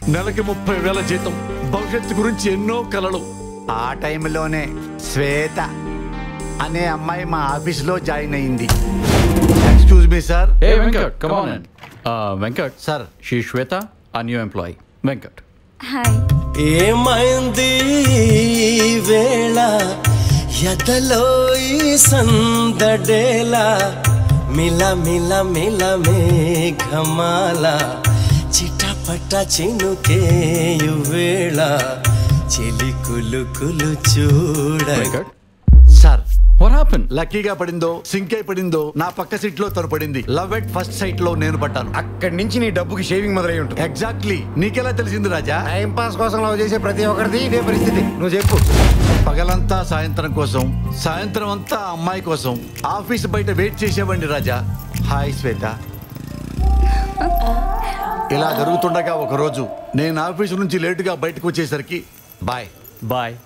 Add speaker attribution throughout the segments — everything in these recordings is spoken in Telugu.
Speaker 1: నెలకి ముప్పై వేల జీతం భవిష్యత్తు గురించి ఎన్నో కలలు
Speaker 2: ఆ టైంలోనే శ్వేత అనే అమ్మాయి మా ఆఫీస్లో జాయిన్ అయింది excuse me sir
Speaker 1: Hey Venkat, come on in. Uh, Venkat,
Speaker 2: Sir.
Speaker 1: she's Shweta, our new employee. Venkat.
Speaker 3: Hi
Speaker 4: ఏమైంది ఈ వేళ ఎదలో ఈ సందడేలా మిల మిల మిల మేఘమాల చిటపట చినుకేయు వేళ చెలి కులు కులు చూడ
Speaker 1: Venkat,
Speaker 2: సార్
Speaker 1: what happened?
Speaker 2: లక్కీగా పడిందో సింక్ అయి పడిందో నా పక్క సీట్ లో తను పడింది లవ్ ఎట్ ఫస్ట్ సైట్ లో నేను పడ్డాను
Speaker 5: అక్కడి నుంచి నీ డబ్బుకి షేవింగ్ మొదలై ఉంటుంది
Speaker 2: ఎగ్జాక్ట్లీ నీకెలా తెలిసింది రాజా
Speaker 5: టైం పాస్ కోసం లవ్ చేసే ప్రతి ఒక్కరిది ఇదే పరిస్థితి నువ్వు చెప్పు
Speaker 2: పగలంతా సాయంత్రం కోసం సాయంత్రం అంతా అమ్మాయి కోసం ఆఫీస్ బయట వెయిట్ చేసేవండి రాజా హాయ్ శ్వేత ఇలా జరుగుతుండగా ఒక రోజు నేను ఆఫీస్ నుంచి లేటుగా బయటకు వచ్చేసరికి బాయ్
Speaker 1: Bye.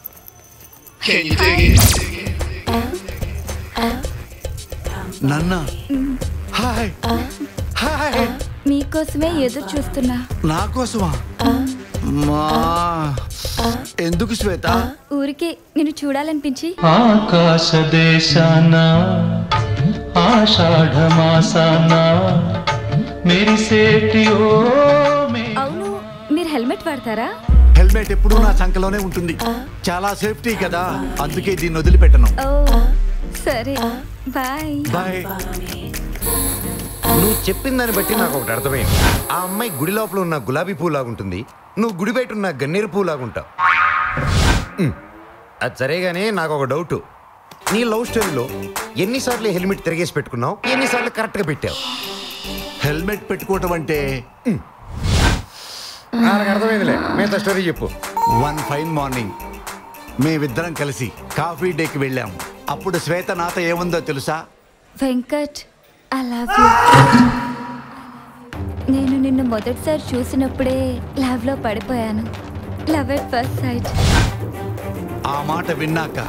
Speaker 2: నన్న హాయ్ హాయ్
Speaker 3: మీకోసమే ఎదురు చూస్తున్నా
Speaker 2: నా కోసమా మా ఎందుకు శ్వేత
Speaker 3: ఊరికే నేను చూడాలనిపించి
Speaker 6: ఆకాశదేశాన ఆషాఢమాసాన మెరిసేటి ఓ మే
Speaker 3: అవును మీరు హెల్మెట్ వాడతారా
Speaker 2: హెల్మెట్ ఎప్పుడూ నా సంకలోనే ఉంటుంది చాలా సేఫ్టీ కదా అందుకే దీన్ని వదిలిపెట్టను
Speaker 3: ఓ సరే బాయ్
Speaker 2: బాయ్
Speaker 5: నువ్వు చెప్పిన దాన్ని బట్టి నాకు ఒకటి అర్థమైంది ఆ అమ్మాయి గుడి లోపల ఉన్న గులాబీ పువ్వు లాగుంటుంది నువ్వు గుడి బయట ఉన్న గన్నేరు పువ్వు లాగుంటావు ఉమ్, అది సరేగానే నాకు ఒక డౌట్ నీ లవ్ స్టోరీలో ఎన్నిసార్లు హెల్మెట్ తిరిగేసి పెట్టుకున్నావు ఎన్నిసార్లు కరెక్ట్గా పెట్టావు
Speaker 2: హెల్మెట్ పెట్టుకోవటం అంటే
Speaker 5: నాకు అర్థమైందిలే మిగతా స్టోరీ చెప్పు
Speaker 2: వన్ ఫైన్ మార్నింగ్ మేమిద్దరం కలిసి కాఫీ డేకి వెళ్ళాం అప్పుడు శ్వేత నాతో ఏముందో తెలుసా
Speaker 3: వెంకట్ ఐ లవ్ యూ నేను నిన్ను మొదటిసారి చూసినప్పుడే లవ్ లో పడిపోయాను లవ్ ఎట్ ఫస్ట్ సైట్
Speaker 2: ఆ మాట విన్నాక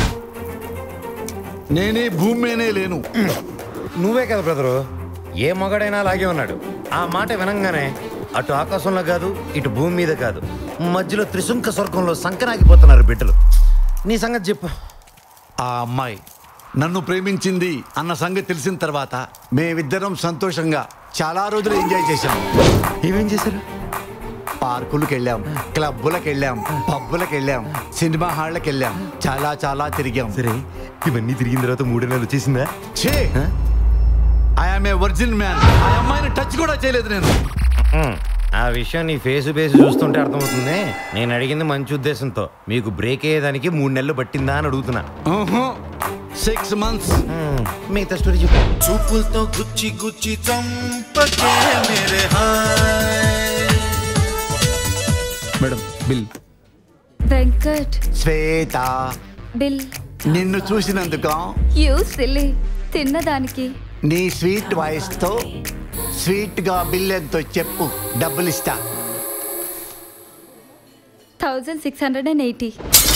Speaker 2: నేనే భూమి మీనే లేను
Speaker 5: నువ్వే కదా బ్రదరు ఏ మగాడైనా అలాగే ఉన్నాడు ఆ మాట వినంగానే అటు ఆకాశంలో కాదు ఇటు భూమి మీద కాదు మధ్యలో త్రిశంక స్వర్గంలో సంకనాగిపోతున్నారు బిడ్డలు నీ సంగతి చెప్పు
Speaker 2: ఆ అమ్మాయి నన్ను ప్రేమించింది అన్న సంగతి తెలిసిన తర్వాత మేమిద్దరం సంతోషంగా చాలా రోజులు ఎంజాయ్ చేశాం
Speaker 5: ఏమేం చేశారు
Speaker 2: పార్కులకు వెళ్ళాం క్లబ్బులకు వెళ్ళాం పబ్బులకు వెళ్ళాం సినిమా హాళ్ళకి వెళ్ళాం చాలా చాలా తిరిగాం
Speaker 5: సరే ఇవన్నీ తిరిగిన తర్వాత మూడు నెలలు వచ్చేసిందా
Speaker 2: ఛే ఐఎమ్ ఏ వర్జిన్ మ్యాన్ ఆ అమ్మాయిని టచ్ కూడా చేయలేదు నేను
Speaker 5: ఆ విషయం నీ ఫేస్ బేస్ చూస్తుంటే అర్థమవుతుంది నేను అడిగింది మంచి ఉద్దేశంతో మీకు బ్రేక్ అయ్యేదానికి మూడు నెలలు పట్టిందా అని అడుగుతున్నా
Speaker 2: సిక్స్ మంత్స్
Speaker 5: హ్మ్, మిగతా స్టోరీ చెప్పు
Speaker 4: చూపులతో గుచ్చి గుచ్చి చంపకే మేరే hi
Speaker 1: Madam, bill.
Speaker 3: Venkat
Speaker 2: Swetha
Speaker 3: bill
Speaker 2: నిన్ను చూసినందుకు
Speaker 3: యూ సిల్లీ తిన్నదానికి
Speaker 2: నీ స్వీట్ వాయిస్ తో స్వీట్ గా బిల్ ఎంతో చెప్పు డబ్బులు ఇస్తా
Speaker 3: thousand six hundred and eighty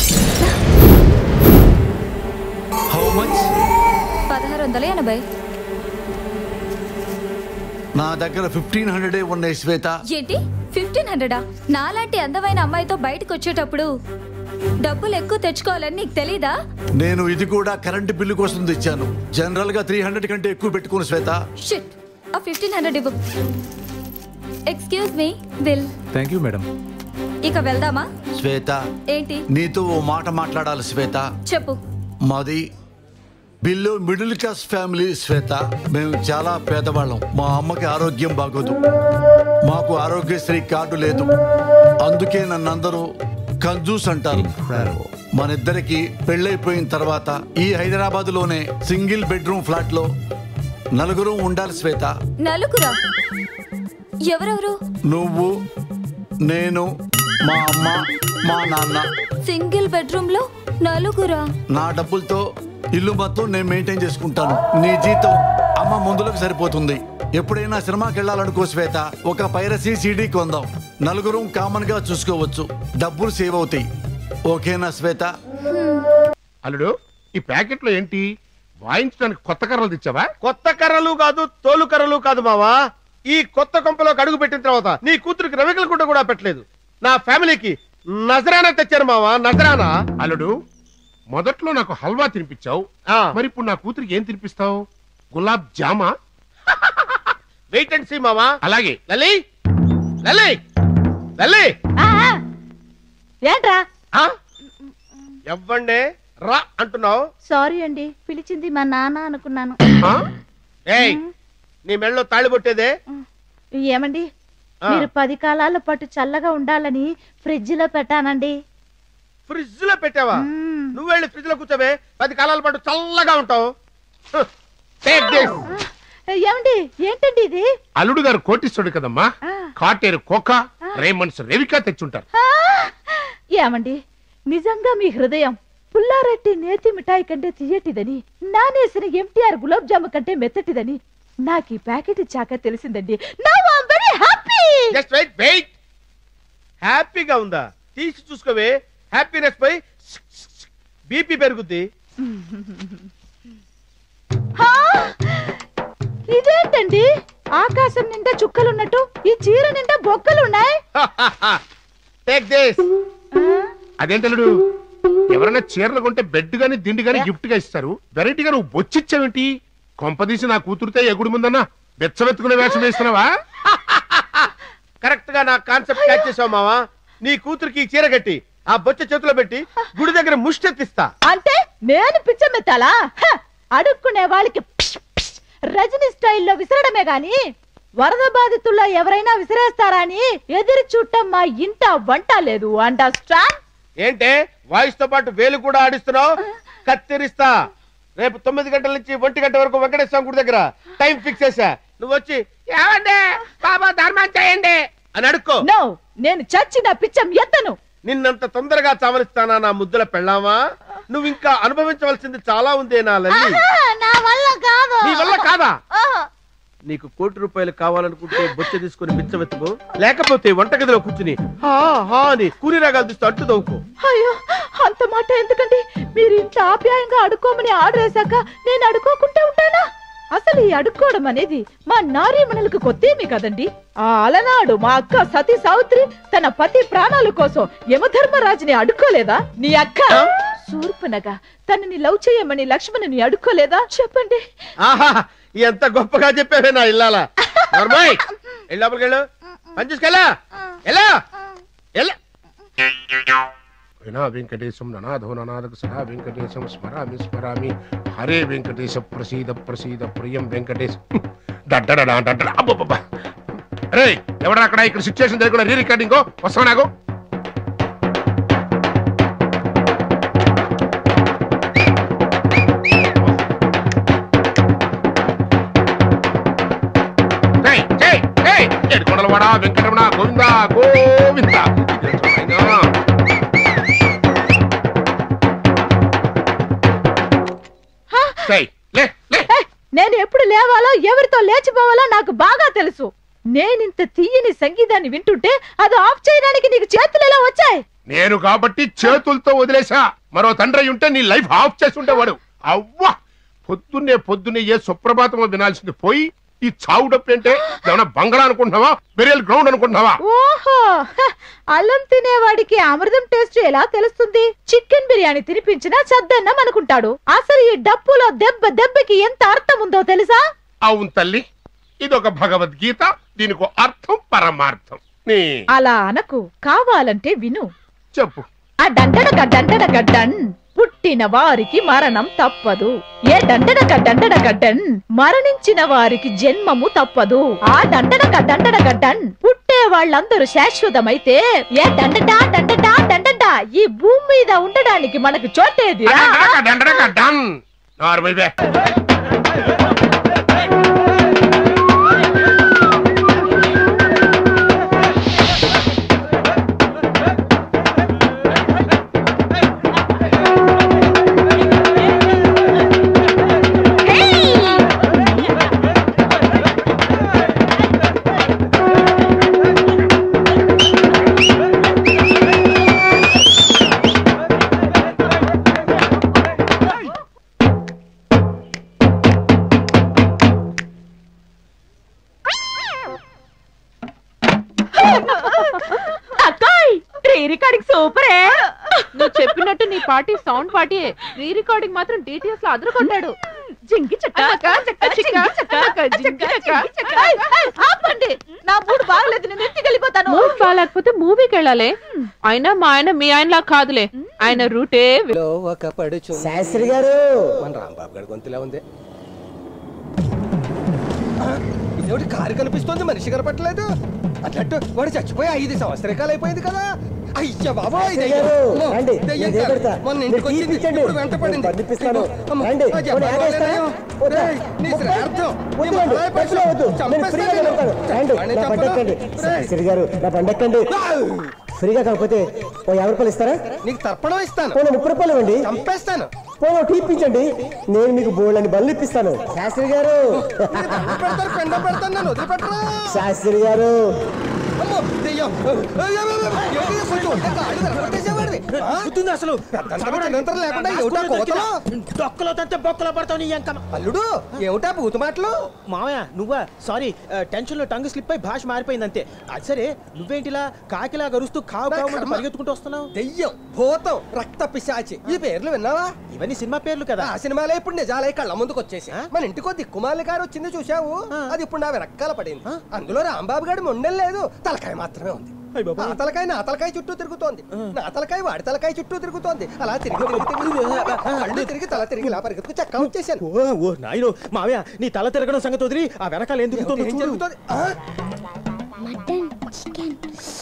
Speaker 2: how much
Speaker 3: పదహారు వందల ఎనభై
Speaker 2: నా దగ్గర ఫిఫ్టీన్ హండ్రెడే ఉన్నాయి శ్వేత
Speaker 3: ఏంటి ఫిఫ్టీన్ హండ్రెడా నాలాంటి అందమైన అమ్మాయితో బయటకు వచ్చేటప్పుడు డబ్బులు ఎక్కువ తెచ్చుకోవాలని నీకు తెలీదా
Speaker 2: నేను ఇది కూడా కరెంటు బిల్లు కోసం తెచ్చాను జనరల్ గా త్రీ హండ్రెడ్ కంటే ఎక్కువ పెట్టుకోను శ్వేత
Speaker 3: షిట్ ఆ ఫిఫ్టీన్ హండ్రెడ్ ఇవ్వు excuse me bill
Speaker 1: Thank you, madam.
Speaker 3: ఇక వెళ్దామా
Speaker 2: శ్వేత
Speaker 3: ఏంటి
Speaker 2: నీతో ఓ మాట మాట్లాడాలి శ్వేత
Speaker 3: చెప్పు
Speaker 2: మాది బిల్లు మిడిల్ క్లాస్ ఫ్యామిలీ శ్వేత మేము చాలా పేదవాళ్ళం మా అమ్మకి ఆరోగ్యం బాగోదు మాకు ఆరోగ్యశ్రీ కార్డు లేదు అందుకే నన్ను అందరూ కంజూస్ అంటారు మనిద్దరికి పెళ్ళైపోయిన తర్వాత ఈ హైదరాబాద్ లోనే సింగిల్ బెడ్రూమ్ ఫ్లాట్ లో నలుగురు ఉండాలి శ్వేత
Speaker 3: నలుగురా ఎవరెవరు
Speaker 2: నువ్వు నేను మా అమ్మ మా నాన్న
Speaker 3: సింగిల్ బెడ్రూమ్ లో నలుగురా
Speaker 2: నా డబ్బులతో ఇల్లు మొత్తం నేను మెయింటైన్ చేసుకుంటాను నీ జీతం అమ్మ ముందులకు సరిపోతుంది ఎప్పుడైనా సినిమాకి వెళ్ళాలనుకో శ్వేత ఒక పైరసీ సీడీ కొందాం నలుగురు కామన్ గా చూసుకోవచ్చు డబ్బులు సేవ్ అవుతాయి ఓకేనా శ్వేత
Speaker 7: అల్లుడు ఈ ప్యాకెట్లో ఏంటి వాయించడానికి కొత్త కర్రలు తెచ్చావా
Speaker 8: కొత్త కర్రలు కాదు తోలు కర్రలు కాదు మావా
Speaker 7: ఈ కొత్త కొంపలోకి అడుగు పెట్టిన తర్వాత నీ కూతురికి రవికల గుడ్డ కూడా పెట్టలేదు నా ఫ్యామిలీకి నజరానా తెచ్చారు మావా నజరానా
Speaker 8: అల్లుడు మొదట్లో నాకు హల్వా తినిపించావు
Speaker 7: ఆ.
Speaker 8: మరి ఇప్పుడు నా కూతురికి ఏం తినిపిస్తావు గులాబ్ జామా
Speaker 7: వెయిట్ అండ్ సీ మావా
Speaker 8: అలాగే
Speaker 7: లలి లలి లలి
Speaker 9: ఏంట్రా
Speaker 7: ఆ? ఎవ్వండే రా అంటున్నావు
Speaker 9: సారీ అండి పిలిచింది మా నాన్న అనుకున్నాను
Speaker 8: ఆ?
Speaker 7: ఏయ్ నీ మెళ్ళలో తాళి కొట్టేదే
Speaker 9: ఏమండి
Speaker 7: ఆ.
Speaker 9: మీరు పది కాలాల పాటు చల్లగా ఉండాలని ఫ్రిడ్జ్ లో పెట్టానండి
Speaker 7: ఫ్రిడ్జ్ లో పెట్టావా
Speaker 9: మ్మ్.
Speaker 7: నువ్వు వెళ్ళి ఫ్రిడ్జ్ లో కూర్చోవే పది కాలాల పాటు చల్లగా ఉంటావు Take this.
Speaker 9: ఏమండి ఏంటండి ఇది
Speaker 8: అల్లుడు గారు కోటిస్తుడు కదమ్మా
Speaker 9: ఆ.
Speaker 8: కాటేరు కోక రేమండ్స్ రేవికా తెచ్చుంటారు
Speaker 9: ఆ! ఏమండి నిజంగా మీ హృదయం పుల్లారెడ్డి నేతి మిఠాయి కంటే తీయటిదని నానేసిన ఎంటీఆర్ గులాబ్ జాము కంటే మెత్తటిదని నాకు ఈ ప్యాకెట్ ఇచ్చాక తెలిసిందండి నా very happy
Speaker 7: just wait wait హ్యాపీగా ఉందా తీసి చూసుకోవే హ్యాపీనెస్ పై బీపీ పెరుగుద్ది
Speaker 9: ఇదేంటండి ఆకాశం నిండా చుక్కలున్నట్టు ఈ చీర నిండా బొక్కలున్నాయి
Speaker 7: టేక్ దిస్
Speaker 8: అదేంటల్లుడు ఎవరైనా చీరలు కొంటే బెడ్ గాని దిండి గాని గిఫ్ట్ గా ఇస్తారు వెరైటీగా నువ్వు బొచ్చిచ్చావేంటి కొంపదీసి నా కూతురుతో ఎగుడు ముందన్నా బెచ్చబెత్తుకునే వేషం వేస్తున్నావా
Speaker 7: కరెక్ట్ గా నా కాన్సెప్ట్ క్యాచ్ చేసావు మావా నీ కూతురికి ఈ చీర కట్టి ఆ బొచ్చ చేతిలో పెట్టి గుడి దగ్గర ముష్టెత్తిస్తా
Speaker 9: అంటే నేను పిచ్చమెత్తాలా హ! అడుక్కునే వాళ్ళకి పిష్ పిష్ రజనీ స్టైల్లో విసరడమే గాని వరద బాధితుల్లో ఎవరైనా విసిరేస్తారా అని ఎదురు చూడటం మా ఇంట వంట లేదు అండర్స్టాండ్
Speaker 7: ఏంటే వాయిస్ తో పాటు వేలు కూడా ఆడిస్తున్నావు కత్తిరిస్తా రేపు తొమ్మిది గంటల నుంచి ఒంటి గంట వరకు వెంకటేశ్వర గుడి దగ్గర టైం ఫిక్స్ చేసా నువ్వు వచ్చి ఏమండి బాబా ధర్మం చేయండి అని అడుక్కో
Speaker 9: నో నేను చచ్చిన పిచ్చం ఎత్తను
Speaker 7: నిన్నంత తొందరగా చావలిస్తానా నా ముద్దుల పెళ్ళామా నువ్వు ఇంకా అనుభవించవలసింది చాలా ఉందే నా లల్లి
Speaker 9: నా వల్ల కాదు
Speaker 7: నీ వల్ల కాదా నీకు కోటి రూపాయలు కావాలనుకుంటే బొచ్చ తీసుకుని పిచ్చవెత్తుకో లేకపోతే వంటగదిలో కూర్చుని హా హా అని కూని రాగాలు తీస్తూ అట్టు దవ్వుకో
Speaker 9: అయ్యో అంత మాట ఎందుకండి మీరు ఇంత ఆప్యాయంగా అడుక్కోమని ఆర్డర్ వేశాక నేను అడుక్కోకుండా ఉంటానా అసలు ఈ అడుక్కోవడం అనేది మా నారీమణులకు కొత్తేమి కదండి ఆ అలనాడు మా అక్క సతీ సావిత్రి తన పతి ప్రాణాల కోసం యమధర్మరాజుని అడుక్కోలేదా నీ అక్క శూర్పనగా తనని లవ్ చేయమని లక్ష్మణుని అడుక్కోలేదా చెప్పండి
Speaker 7: ఆహా ఎంత గొప్పగా చెప్పావే నా ఇల్లాల నర్మాయ్ వెళ్ళి లోపలికి వెళ్ళు పని చూసుకెళ్ళా ఎలా ఎలా
Speaker 8: వినా వెంకటేశం ననాథో ననాథకు సదా వెంకటేశం స్మరామి స్మరామి హరే వెంకటేశ ప్రసీద ప్రసీద ప్రియం వెంకటేశ డడ్డడా డడ్డడా అబ్బబ్బబ్బ రే ఎవడ అక్కడ ఇక్కడ సిచ్యువేషన్ జరగకుండా రీ రికార్డింగ్ వస్తావా నాకు జై జై జై ఏడుకొండలవాడ వెంకటరమణ గోవింద గోవింద అయినా జై లే లే
Speaker 9: ఏ, నేను ఎప్పుడు లేవాలో ఎవరితో లేచిపోవాలో నాకు బాగా తెలుసు నేనింత తీయని సంగీతాన్ని వింటుంటే అది ఆఫ్ చేయడానికి నీకు చేతులు ఎలా వచ్చాయి
Speaker 8: నేను కాబట్టి చేతులతో వదిలేసా మరో తండ్రి అయి ఉంటే నీ లైఫ్ ఆఫ్ చేసి ఉండేవాడు అవ్వా పొద్దున్నే పొద్దున్నే ఏ సుప్రభాతమో వినాల్సింది పోయి ఈ చావు డప్పు అంటే ఏమన్నా బంగళా అనుకుంటున్నావా బెరియల్ గ్రౌండ్ అనుకుంటున్నావా
Speaker 9: ఓహో హ, అల్లం తినేవాడికి అమృతం టేస్ట్ ఎలా తెలుస్తుంది చికెన్ బిర్యానీ తినిపించినా చద్దన్నం అనుకుంటాడు అసలు ఈ డప్పులో దెబ్బ దెబ్బకి ఎంత అర్థం ఉందో తెలుసా
Speaker 8: అవును తల్లి ఇదొక భగవద్గీత దీనికి అర్థం పరమార్థం నీ
Speaker 9: అలా అనకు కావాలంటే విను
Speaker 8: చెప్పు
Speaker 9: ఆ డండడక డండడక డన్ పుట్టిన వారికి మరణం తప్పదు ఏ డండడక డండడక డన్ మరణించిన వారికి జన్మము తప్పదు ఆ డండడక డండడక డన్ పుట్టే వాళ్ళందరూ శాశ్వతమైతే ఏ డండడా డండడా డండడా ఈ భూమి మీద ఉండడానికి మనకు చోటేదిరా
Speaker 8: డండడక డండడక డన్ నార్మల్ బే
Speaker 9: party sound party re recording మాత్రం డిటిఎస్ లో అదరు కొట్టాడు జింకి చక్క చక్క జింకి చక్క జింకి చక్క ఏయ్, ఏయ్, ఆపండి నా మూడు బాగలేదు నేను ఇంటికి వెళ్ళిపోతాను మూడు బాగాలేకపోతే మూవీకి వెళ్ళాలి అయినా మా ఆయన మీ ఆయనలా కాదులే ఆయన రూటే
Speaker 10: ఒక పడుచు
Speaker 11: శాస్త్రి గారు
Speaker 10: మన రాంబాబు గారి గొంతులా ఉంది ఇదేమిటి కారు కనిపిస్తోంది మనిషి కనపట్టలేదు అట్లట్టు వాడు చచ్చిపోయి ఐదు సంవత్సరాలు అయిపోయింది కదా అయ్యా బాబోయ్ దెయ్యం.
Speaker 11: గారు,
Speaker 10: అమ్మో,
Speaker 11: రండి,
Speaker 10: దెయ్యం
Speaker 11: నేను
Speaker 10: కాదు.
Speaker 11: పెడతా.
Speaker 10: మొన్న
Speaker 11: మీరు
Speaker 10: ఇంటికి వచ్చింది,
Speaker 11: తీపిచ్చండి.
Speaker 10: ఇప్పుడు వెంట పడింది.
Speaker 11: నేను పంపిస్తాను.
Speaker 10: అమ్మో,
Speaker 11: రండి,
Speaker 10: ఆ జబ్బా
Speaker 11: పోనీ ఆగేస్తారా?
Speaker 10: వదిలేయ్.
Speaker 11: వద్దా?
Speaker 10: రేయ్, నీ
Speaker 11: ముప్పై?
Speaker 10: శ్రాద్ధం. నీ
Speaker 11: వద్దు, వద్దు,
Speaker 10: మహారాయ
Speaker 11: ఖర్చులో వద్దు.
Speaker 10: పశువు.
Speaker 11: నేను ఫ్రీగా
Speaker 10: చంపేస్తాను.
Speaker 11: వెళ్తాను. రండి,
Speaker 10: వాడిని
Speaker 11: నా
Speaker 10: చంపను.
Speaker 11: బండెక్కండి.
Speaker 10: రేయ్.
Speaker 11: శాస్త్రి గారు నా బండెక్కండి ఫ్రీగా కాకపోతే ఓ యాభై రూపాయలు ఇస్తారా
Speaker 10: నీకు తర్పణం ఇస్తాను
Speaker 11: పోనీ ముప్పై రూపాయలు ఇవ్వండి
Speaker 10: చంపేస్తాను
Speaker 11: పోనీ టీ ఇప్పించండి నేను మీకు బోల్డ్ అని బళ్ళు ఇప్పిస్తాను శాస్త్రి గారు
Speaker 10: దండం పెడతారు పెండం పెడతాను నన్ను వదిలిపెట్టరా
Speaker 11: శాస్త్రి గారు
Speaker 10: అమ్మో దెయ్యం అయ్యో, అయ్యో, అయ్యో, ఏంటి కొంచెం ఉంటే కాళ్ళు విరగొట్టేసేవాడివి. ఆ?
Speaker 12: గుర్తుంది అసలు
Speaker 10: పెద్దంతరం చిన్నంతరం లేకుండా ఏమిటా కోతలు?
Speaker 12: డొక్కలో తంతే బొక్కలో పడతావు నీ ఎంకమ్మ
Speaker 10: అల్లుడు ఏమిటా బూతు మాటలు
Speaker 12: మామయ్య నువ్వా సారీ టెన్షన్ లో టంగ్ స్లిప్ అయి భాష మారిపోయింది అంతే అది సరే నువ్వేంటిలా కాకిలా గరుస్తూ కావు కావు అంటూ పరిగెత్తుకుంటూ వస్తున్నావు
Speaker 10: దెయ్యం భూతం రక్త పిశాచి ఈ పేర్లు విన్నావా
Speaker 12: ఇవన్నీ సినిమా పేర్లు కదా
Speaker 10: ఆ సినిమాలే ఇప్పుడు నిజాలే కళ్ళ ముందుకు వచ్చేసి మన ఇంటికో దిక్కుమాలి గారు వచ్చింది చూసావు అది ఇప్పుడు నా వెనకాల పడింది అందులో రాంబాబు గారి మొండెం లేదు తలకాయ మాత్రమే ఉంది ఆ తలకాయ నా తలకాయ చుట్టూ తిరుగుతోంది నా తలకాయ వాడి తలకాయ చుట్టూ తిరుగుతోంది అలా తిరిగి తిరిగి తిరిగి కళ్ళు తిరిగి తల తిరిగి ఇలా పరిగెత్తుకు చక్క వచ్చేసాను
Speaker 12: ఓ ఓ నాయనో మామయ్య నీ తల తిరగడం సంగతి వదిలి ఆ వెనకాల ఏం తిరుగుతుందో
Speaker 10: ఏం
Speaker 12: చూడు.
Speaker 10: జరుగుతోంది ఆ?
Speaker 13: మటన్ చికెన్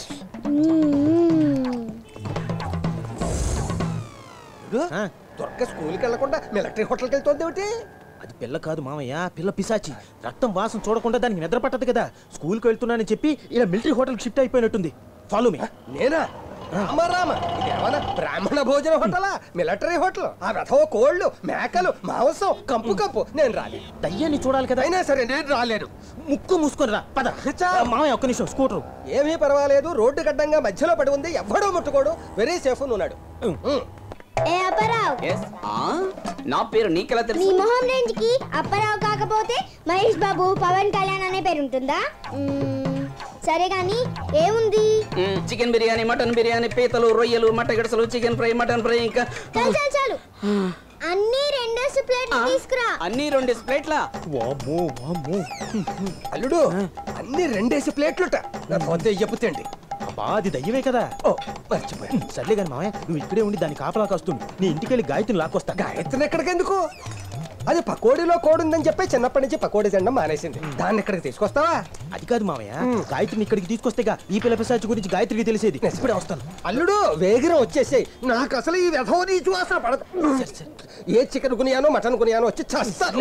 Speaker 10: ఇదిగో, దుర్గ స్కూల్కి వెళ్లకుండా మిలిటరీ హోటల్కి వెళ్తోంది ఏమిటి
Speaker 12: అది పిల్ల కాదు మామయ్య పిల్ల పిశాచి రక్తం వాసన చూడకుండా దానికి నిద్ర పట్టదు కదా స్కూల్కి వెళ్తున్నానని చెప్పి ఇలా మిలిటరీ హోటల్ షిఫ్ట్ అయిపోయినట్టుంది ఫాలో మీ
Speaker 10: నేనా రామ రామ ఇదేమన్నా బ్రాహ్మణ భోజన హోటలా మిలిటరీ హోటల్ ఆ వెధవ కోళ్ళు మేకలు మాంసం కంపు కంపు నేను రాలేదు
Speaker 12: దయ్యాన్ని చూడాలి కదా
Speaker 10: అయినా సరే నేను రాలేను
Speaker 12: ముక్కు మూసుకొని రా పద మామయ్య ఒక్క నిమిషం స్కూటర్
Speaker 10: ఏమీ పర్వాలేదు రోడ్డు గడ్డంగా మధ్యలో పడి ఉంది ఎవ్వడూ ముట్టుకోడు వెరీ సేఫ్ ఉన్నాడు
Speaker 13: ఏ అప్పారావు
Speaker 14: నా పేరు నీకెలా
Speaker 13: నీ
Speaker 14: తెలుసు
Speaker 13: మొహం రేంజ్ కి అప్పారావు కాకపోతే మహేష్ బాబు పవన్ కళ్యాణ్ అనే పేరు ఉంటుందా మ్మ్, సరే గాని ఏముంది
Speaker 14: మ్, చికెన్ బిర్యానీ మటన్ బిర్యానీ పీతలు రొయ్యలు మట్టగడసలు చికెన్ ఫ్రై మటన్ ఫ్రై ఇంకా
Speaker 13: చాలు చాలు చాలు అన్ని రెండేసి ప్లేట్లు తీసుకురా
Speaker 14: అన్ని రెండు ప్లేట్లా
Speaker 12: వామ్మో వామ్మో
Speaker 10: అల్లుడు అన్ని రెండేసి ప్లేట్లుట నా పొద్దు చెప్పుతండి
Speaker 12: అబ్బా అది దయ్యమే కదా
Speaker 10: ఓ మర్చిపోయా
Speaker 12: సర్లే కానీ మామయ్య నువ్వు ఇక్కడే ఉండి దాన్ని కాపలా కాస్తుంది నీ ఇంటికి వెళ్ళి గాయత్రిని లాక్కొస్తా
Speaker 10: గాయత్రిని ఎక్కడికి ఎందుకు అది పకోడీలో కోడి ఉందని చెప్పి చిన్నప్పటి నుంచి పకోడీ తినడం మానేసింది దాన్ని ఇక్కడికి తీసుకొస్తావా
Speaker 12: అది కాదు మామయ్య గాయత్రిని ఇక్కడికి తీసుకొస్తేగా ఈ పిల్ల పిశాచి గురించి గాయత్రికి తెలిసేది ఇప్పుడే వస్తాను
Speaker 10: అల్లుడు వేగిరం వచ్చేసాయి నాకు అసలు ఈ వ్యధవ నీచు వాసన పడదు ఏ చికెన్ కొనియానో మటన్ కొనియానో వచ్చి చస్తాను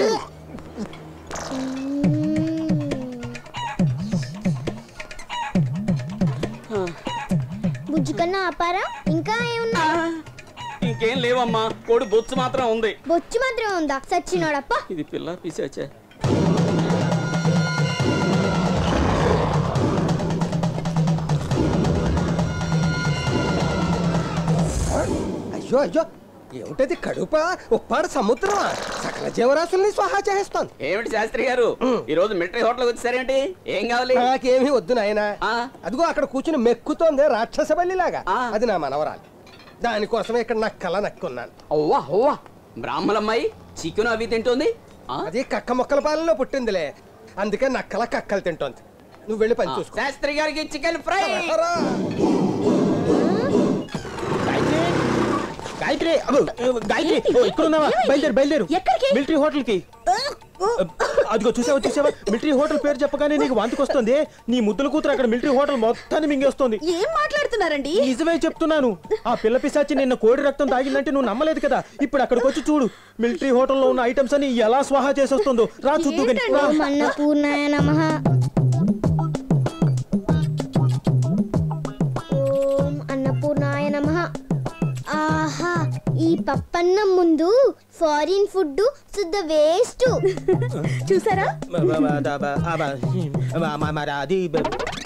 Speaker 13: బుజ్జి కన్నా అప్పారా ఇంకా ఏమున్నా
Speaker 14: ఇంకేం లేవమ్మా కోడి బొచ్చు మాత్రం ఉంది
Speaker 13: బొచ్చు మాత్రం ఉందా సచ్చినోడప్ప
Speaker 14: ఇది పిల్ల పిశాచే
Speaker 10: అయ్యో అయ్యో ఏమిటది కడుప ఉప్పాడు సముద్రమా సకల జీవరాశుల్ని స్వాహా చేస్తాను
Speaker 14: ఏమిటి శాస్త్రి గారు ఈ రోజు మిలిటరీ హోటల్ వచ్చారేంటి ఏం కావాలి
Speaker 10: నాకేమీ వద్దు నాయన అదిగో అక్కడ కూర్చుని మెక్కుతోంది రాక్షస బల్లిలాగా అది నా మనవరాలు దానికోసమే ఇక్కడ నాకు కళ నక్కున్నాను
Speaker 14: అవ్వా అవ్వా బ్రాహ్మణమ్మాయి చికెన్ అవి తింటుంది
Speaker 10: అది కక్క మొక్కల పాలనలో పుట్టిందిలే అందుకే నక్కల కక్కలు తింటోంది నువ్వు వెళ్ళి పని చూసుకో
Speaker 14: శాస్త్రి గారికి చికెన్ ఫ్రై
Speaker 12: గాయత్రి అబ్బో, గాయత్రి ఓ, ఇక్కడ ఉన్నావా బయలుదేరు బయలుదేరు మిలిటరీ హోటల్ కి అదిగో చూసావా చూసావా మిలిటరీ హోటల్ పేరు చెప్పగానే నీకు వాంతికొస్తుంది నీ ముద్దుల కూతురు అక్కడ మిలిటరీ హోటల్ మొత్తాన్ని మింగేస్తుంది
Speaker 15: ఏం మాట్లాడుతున్నారండి
Speaker 12: నిజమే చెప్తున్నాను ఆ పిల్ల పిశాచి నిన్న కోడి రక్తం తాగిందంటే నువ్వు నమ్మలేదు కదా ఇప్పుడు అక్కడికి వచ్చి చూడు మిలిటరీ హోటల్లో ఉన్న ఐటమ్స్ అని ఎలా స్వాహా చేసేస్తుందో రా చూద్దు గాని. రా.
Speaker 13: ఓం అన్నపూర్ణాయ నమః ఓం అన్నపూర్ణాయ నమః ఆహా ఈ పప్పన్నం ముందు ఫారిన్ ఫుడ్ శుద్ధ వేస్ట్
Speaker 15: చూసారా
Speaker 12: బ- బ- బ- ద- బ- ఆ బ- మ- మ- మరి అది బ-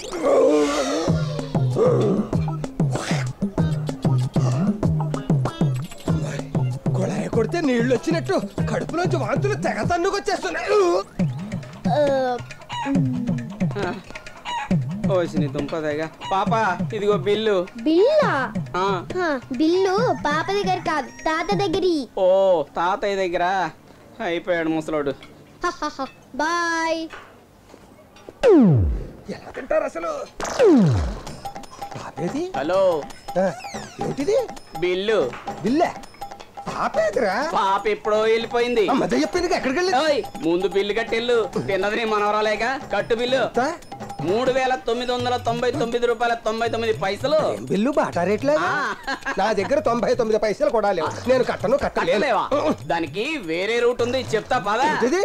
Speaker 10: కుళాయి కొడితే నీళ్లు వచ్చినట్టు కడుపులోంచి వాంతులు తెగ తన్నుకొచ్చేస్తున్నాయి
Speaker 14: ఓసిని దుంపదేగా పాప ఇదిగో బిల్లు
Speaker 13: బిల్లా
Speaker 14: ఆ,
Speaker 13: హ, బిల్లు పాప దగ్గర కాదు తాత దగ్గర
Speaker 14: ఓ తాతయ్య దగ్గర అయిపోయాడు ముసలోడు
Speaker 13: బాయ్
Speaker 10: ఎలా తింటారు అసలు పాపేది
Speaker 14: హలో
Speaker 10: ఏంటిది
Speaker 14: బిల్లు
Speaker 10: బిల్లే పాపేదిరా
Speaker 14: పాప ఎప్పుడో వెళ్ళిపోయింది
Speaker 10: మధ్య చెప్పింది ఎక్కడికి వెళ్ళి
Speaker 14: ఓయ్, ముందు బిల్లు కట్టెళ్ళు తిన్నది నీ మనవరాలేక కట్టు బిల్లు మూడు వేల తొమ్మిది వందల తొంభై తొమ్మిది రూపాయల తొంభై తొమ్మిది పైసలు
Speaker 10: బిల్లు బాటా రేట్లేదు నా దగ్గర తొంభై తొమ్మిది పైసలు కూడా లేవు నేను కట్టను కట్టలేను
Speaker 14: కట్టలేవా దానికి వేరే రూట్ ఉంది చెప్తా పదా
Speaker 10: ఏంటిది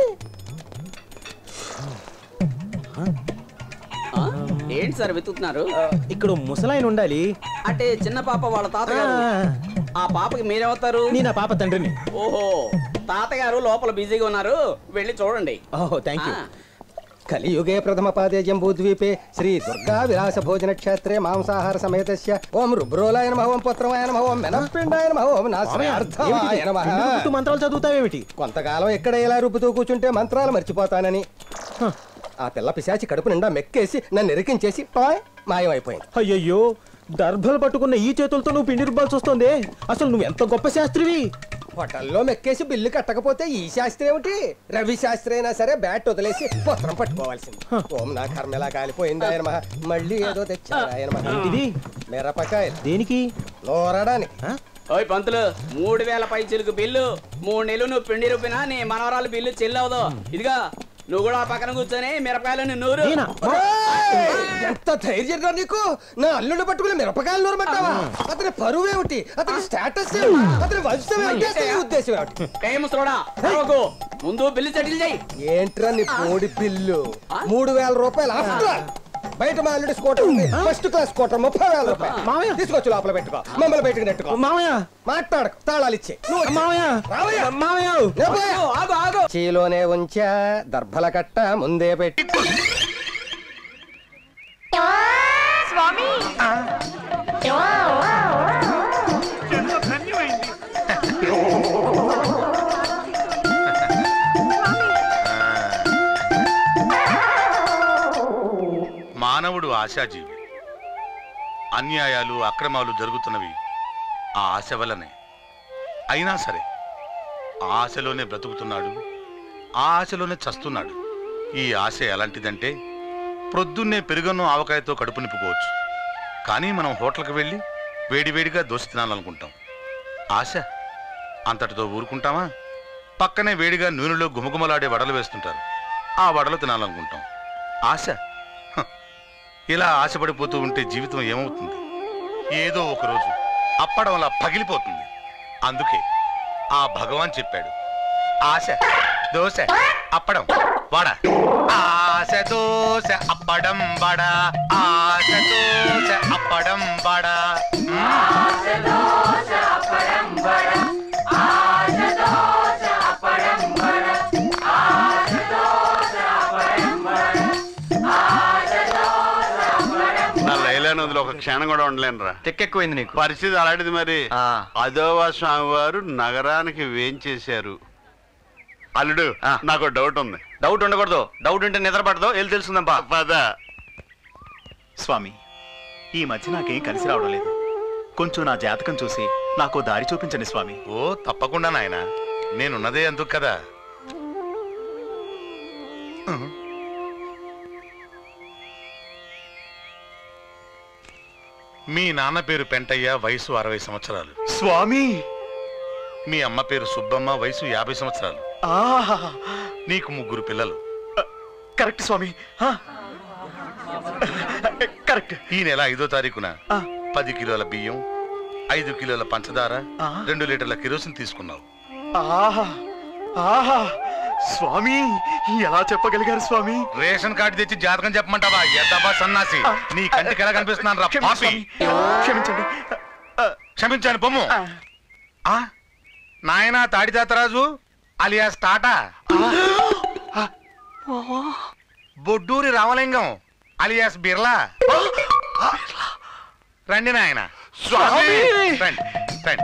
Speaker 14: ఆ? ఏంటి సార్ వెతుకుతున్నారు
Speaker 12: ఇక్కడ ముసలాయన ఉండాలి
Speaker 14: అంటే చిన్న పాప వాళ్ళ తాతగారు ఆ పాపకి మీరేమవుతారు
Speaker 12: నేను ఆ పాప తండ్రిని
Speaker 14: ఓహో తాతగారు లోపల బిజీగా ఉన్నారు వెళ్ళి చూడండి
Speaker 12: ఓహో థ్యాంక్ యూ
Speaker 14: ఆ.
Speaker 10: కలియుగే ప్రథమ పాదే జంబూద్వీపే శ్రీ దుర్గా విలాస భోజన క్షేత్రే మాంసాహార సమేతస్య ఓం రుబ్రోలాయ నమః ఓం పుత్రమాయ నమః ఓం మెనపిండాయ నమః ఓం నాశ్రయార్థమాయ నమః
Speaker 12: చుట్టూ మంత్రాలు చదువుతావేమిటి
Speaker 10: కొంతకాలం ఎక్కడ ఇలా రుబ్బుతూ కూర్చుంటే మంత్రాలు మర్చిపోతానని హ, ఆ పిల్ల పిశాచి కడుపు నిండా మెక్కేసి నన్ను ఎరికించేసి పాయ్ మాయమైపోయింది
Speaker 12: అయ్యయ్యో దర్భలు పట్టుకున్న ఈ చేతులతో నువ్వు పిండి రుబ్బాల్సి వస్తుంది అసలు నువ్వు ఎంత గొప్ప శాస్త్రివి
Speaker 10: హోటల్లో మెక్కేసి బిల్లు కట్టకపోతే ఈ శాస్త్రి ఏమిటి రవి శాస్త్రి అయినా సరే బ్యాట్ వదిలేసి పుత్రం పట్టుకోవాల్సింది ఓం నా కర్మ ఎలా కాలిపోయింది ఆయన మహా మళ్ళీ ఏదో తెచ్చారు ఆయన మహా
Speaker 12: ఏంటిది?
Speaker 10: మిరపకాయలు
Speaker 12: దేనికి
Speaker 10: నూరడానికి
Speaker 14: ఓయ్ పంతులు మూడు వేల పై చిలుకు బిల్లు మూడు నెలలు నువ్వు పిండి రుబ్బినా నీ మనవరాలు బిల్లు చెల్లవదు ఇదిగా నువ్వు కూడా ఆ పక్కన కూర్చొని మిరపకాయలు నూరు
Speaker 10: ఏయ్! ఎంత ధైర్యంగా నీకు నా అల్లుడు పట్టుకుని మిరపకాయలు నూరమంటావా అతని పరువు ఏమిటి అతని స్టేటస్ ఏమిటి అతని వంశం ఏమిటి అసలు ఈ ఉద్దేశం ఏమిటి
Speaker 14: ఏ ముసలోడా అరవకు. ముందు బిల్లు సెటిల్ చేయి
Speaker 10: ఏంట్రా నీ కోడి బిల్లు మూడు వేల రూపాయలు ఆఫ్టర్ బయట మా అల్లుడి స్కూటర్ ఉంది ఫస్ట్ క్లాస్ స్కూటర్ ముప్పై వేల రూపాయలు తీసుకొచ్చి లోపల పెట్టుకో మమ్మల్ని బయటకు నెట్టుకో
Speaker 12: మామయ్య
Speaker 10: మాట్లాడకు తాళాలు ఇచ్చే
Speaker 12: మామయ్య
Speaker 10: మామయ్య చీలోనే ఉంచా దర్భల కట్ట ముందే పెట్టి
Speaker 16: స్వామి
Speaker 17: మానవుడు ఆశాజీవి అన్యాయాలు అక్రమాలు జరుగుతున్నవి ఆ ఆశ వల్లనే అయినా సరే ఆ ఆశలోనే బ్రతుకుతున్నాడు ఆ ఆశలోనే చస్తున్నాడు ఈ ఆశ ఎలాంటిదంటే ప్రొద్దున్నే పెరుగన్నం ఆవకాయతో కడుపు నింపుకోవచ్చు కానీ మనం హోటల్కి వెళ్ళి వేడివేడిగా దోశ తినాలనుకుంటాం ఆశ అంతటితో ఊరుకుంటామా పక్కనే వేడిగా నూనెలో గుమగుమలాడే వడలు వేస్తుంటారు ఆ వడలు తినాలనుకుంటాం ఆశ హ, ఇలా ఆశపడిపోతూ ఉంటే జీవితం ఏమవుతుంది ఏదో ఒకరోజు అప్పడంలా పగిలిపోతుంది అందుకే ఆ భగవాన్ చెప్పాడు ఆశ దోశ అప్పడం వడ ఆశ దోశ అప్పడం వడ ఆశ దోశ అప్పడం వడ
Speaker 18: నా లైలా నదిలో ఒక క్షణం కూడా ఉండలేను రా
Speaker 19: తెక్కెక్కువైంది నీకు
Speaker 18: పరిస్థితి అలాంటిది మరి అదోవా స్వామి వారు నగరానికి వేంచేశారు అల్లుడు నాకు డౌట్ ఉంది
Speaker 19: డౌట్ ఉండకూడదు డౌట్ ఉంటే నిద్ర పడదు వెళ్ళి తెలుసుకుందాం పా
Speaker 18: పద
Speaker 20: స్వామి ఈ మధ్య నాకేం కలిసి రావడం లేదు కొంచెం నా జాతకం చూసి నాకు దారి చూపించండి స్వామి
Speaker 17: ఓ తప్పకుండా నాయన నేనున్నదే అందుకు కదా మీ నాన్న పేరు పెంటయ్య వయసు అరవై సంవత్సరాలు
Speaker 20: స్వామి
Speaker 17: మీ అమ్మ పేరు సుబ్బమ్మ వయసు యాభై సంవత్సరాలు
Speaker 20: ఆహా
Speaker 17: నీకు ముగ్గురు పిల్లలు
Speaker 20: కరెక్ట్ స్వామి కరెక్ట్
Speaker 17: ఈ నెల ఐదో తారీఖున పది కిలోల బియ్యం ఐదు కిలోల పంచదార రెండు లీటర్ల కిరోసిన్ తీసుకున్నావు
Speaker 20: ఆహా ఆహా స్వామి ఎలా చెప్పగలిగారు స్వామి
Speaker 17: రేషన్ కార్డు తెచ్చి జాతకం చెప్పమంటావా ఎద్దబా సన్నాసి నీ కంటికి ఎలా కనిపిస్తున్నాను రా పాపి
Speaker 20: క్షమించండి
Speaker 17: క్షమించాను పొమ్ము ఆ? నాయనా తాడితాతరాజు అలియాస్ టాటా బొడ్డూరి రామలింగం అలియాస్ బిర్లా రండి నాయన
Speaker 18: స్వామి!
Speaker 17: రండి రండి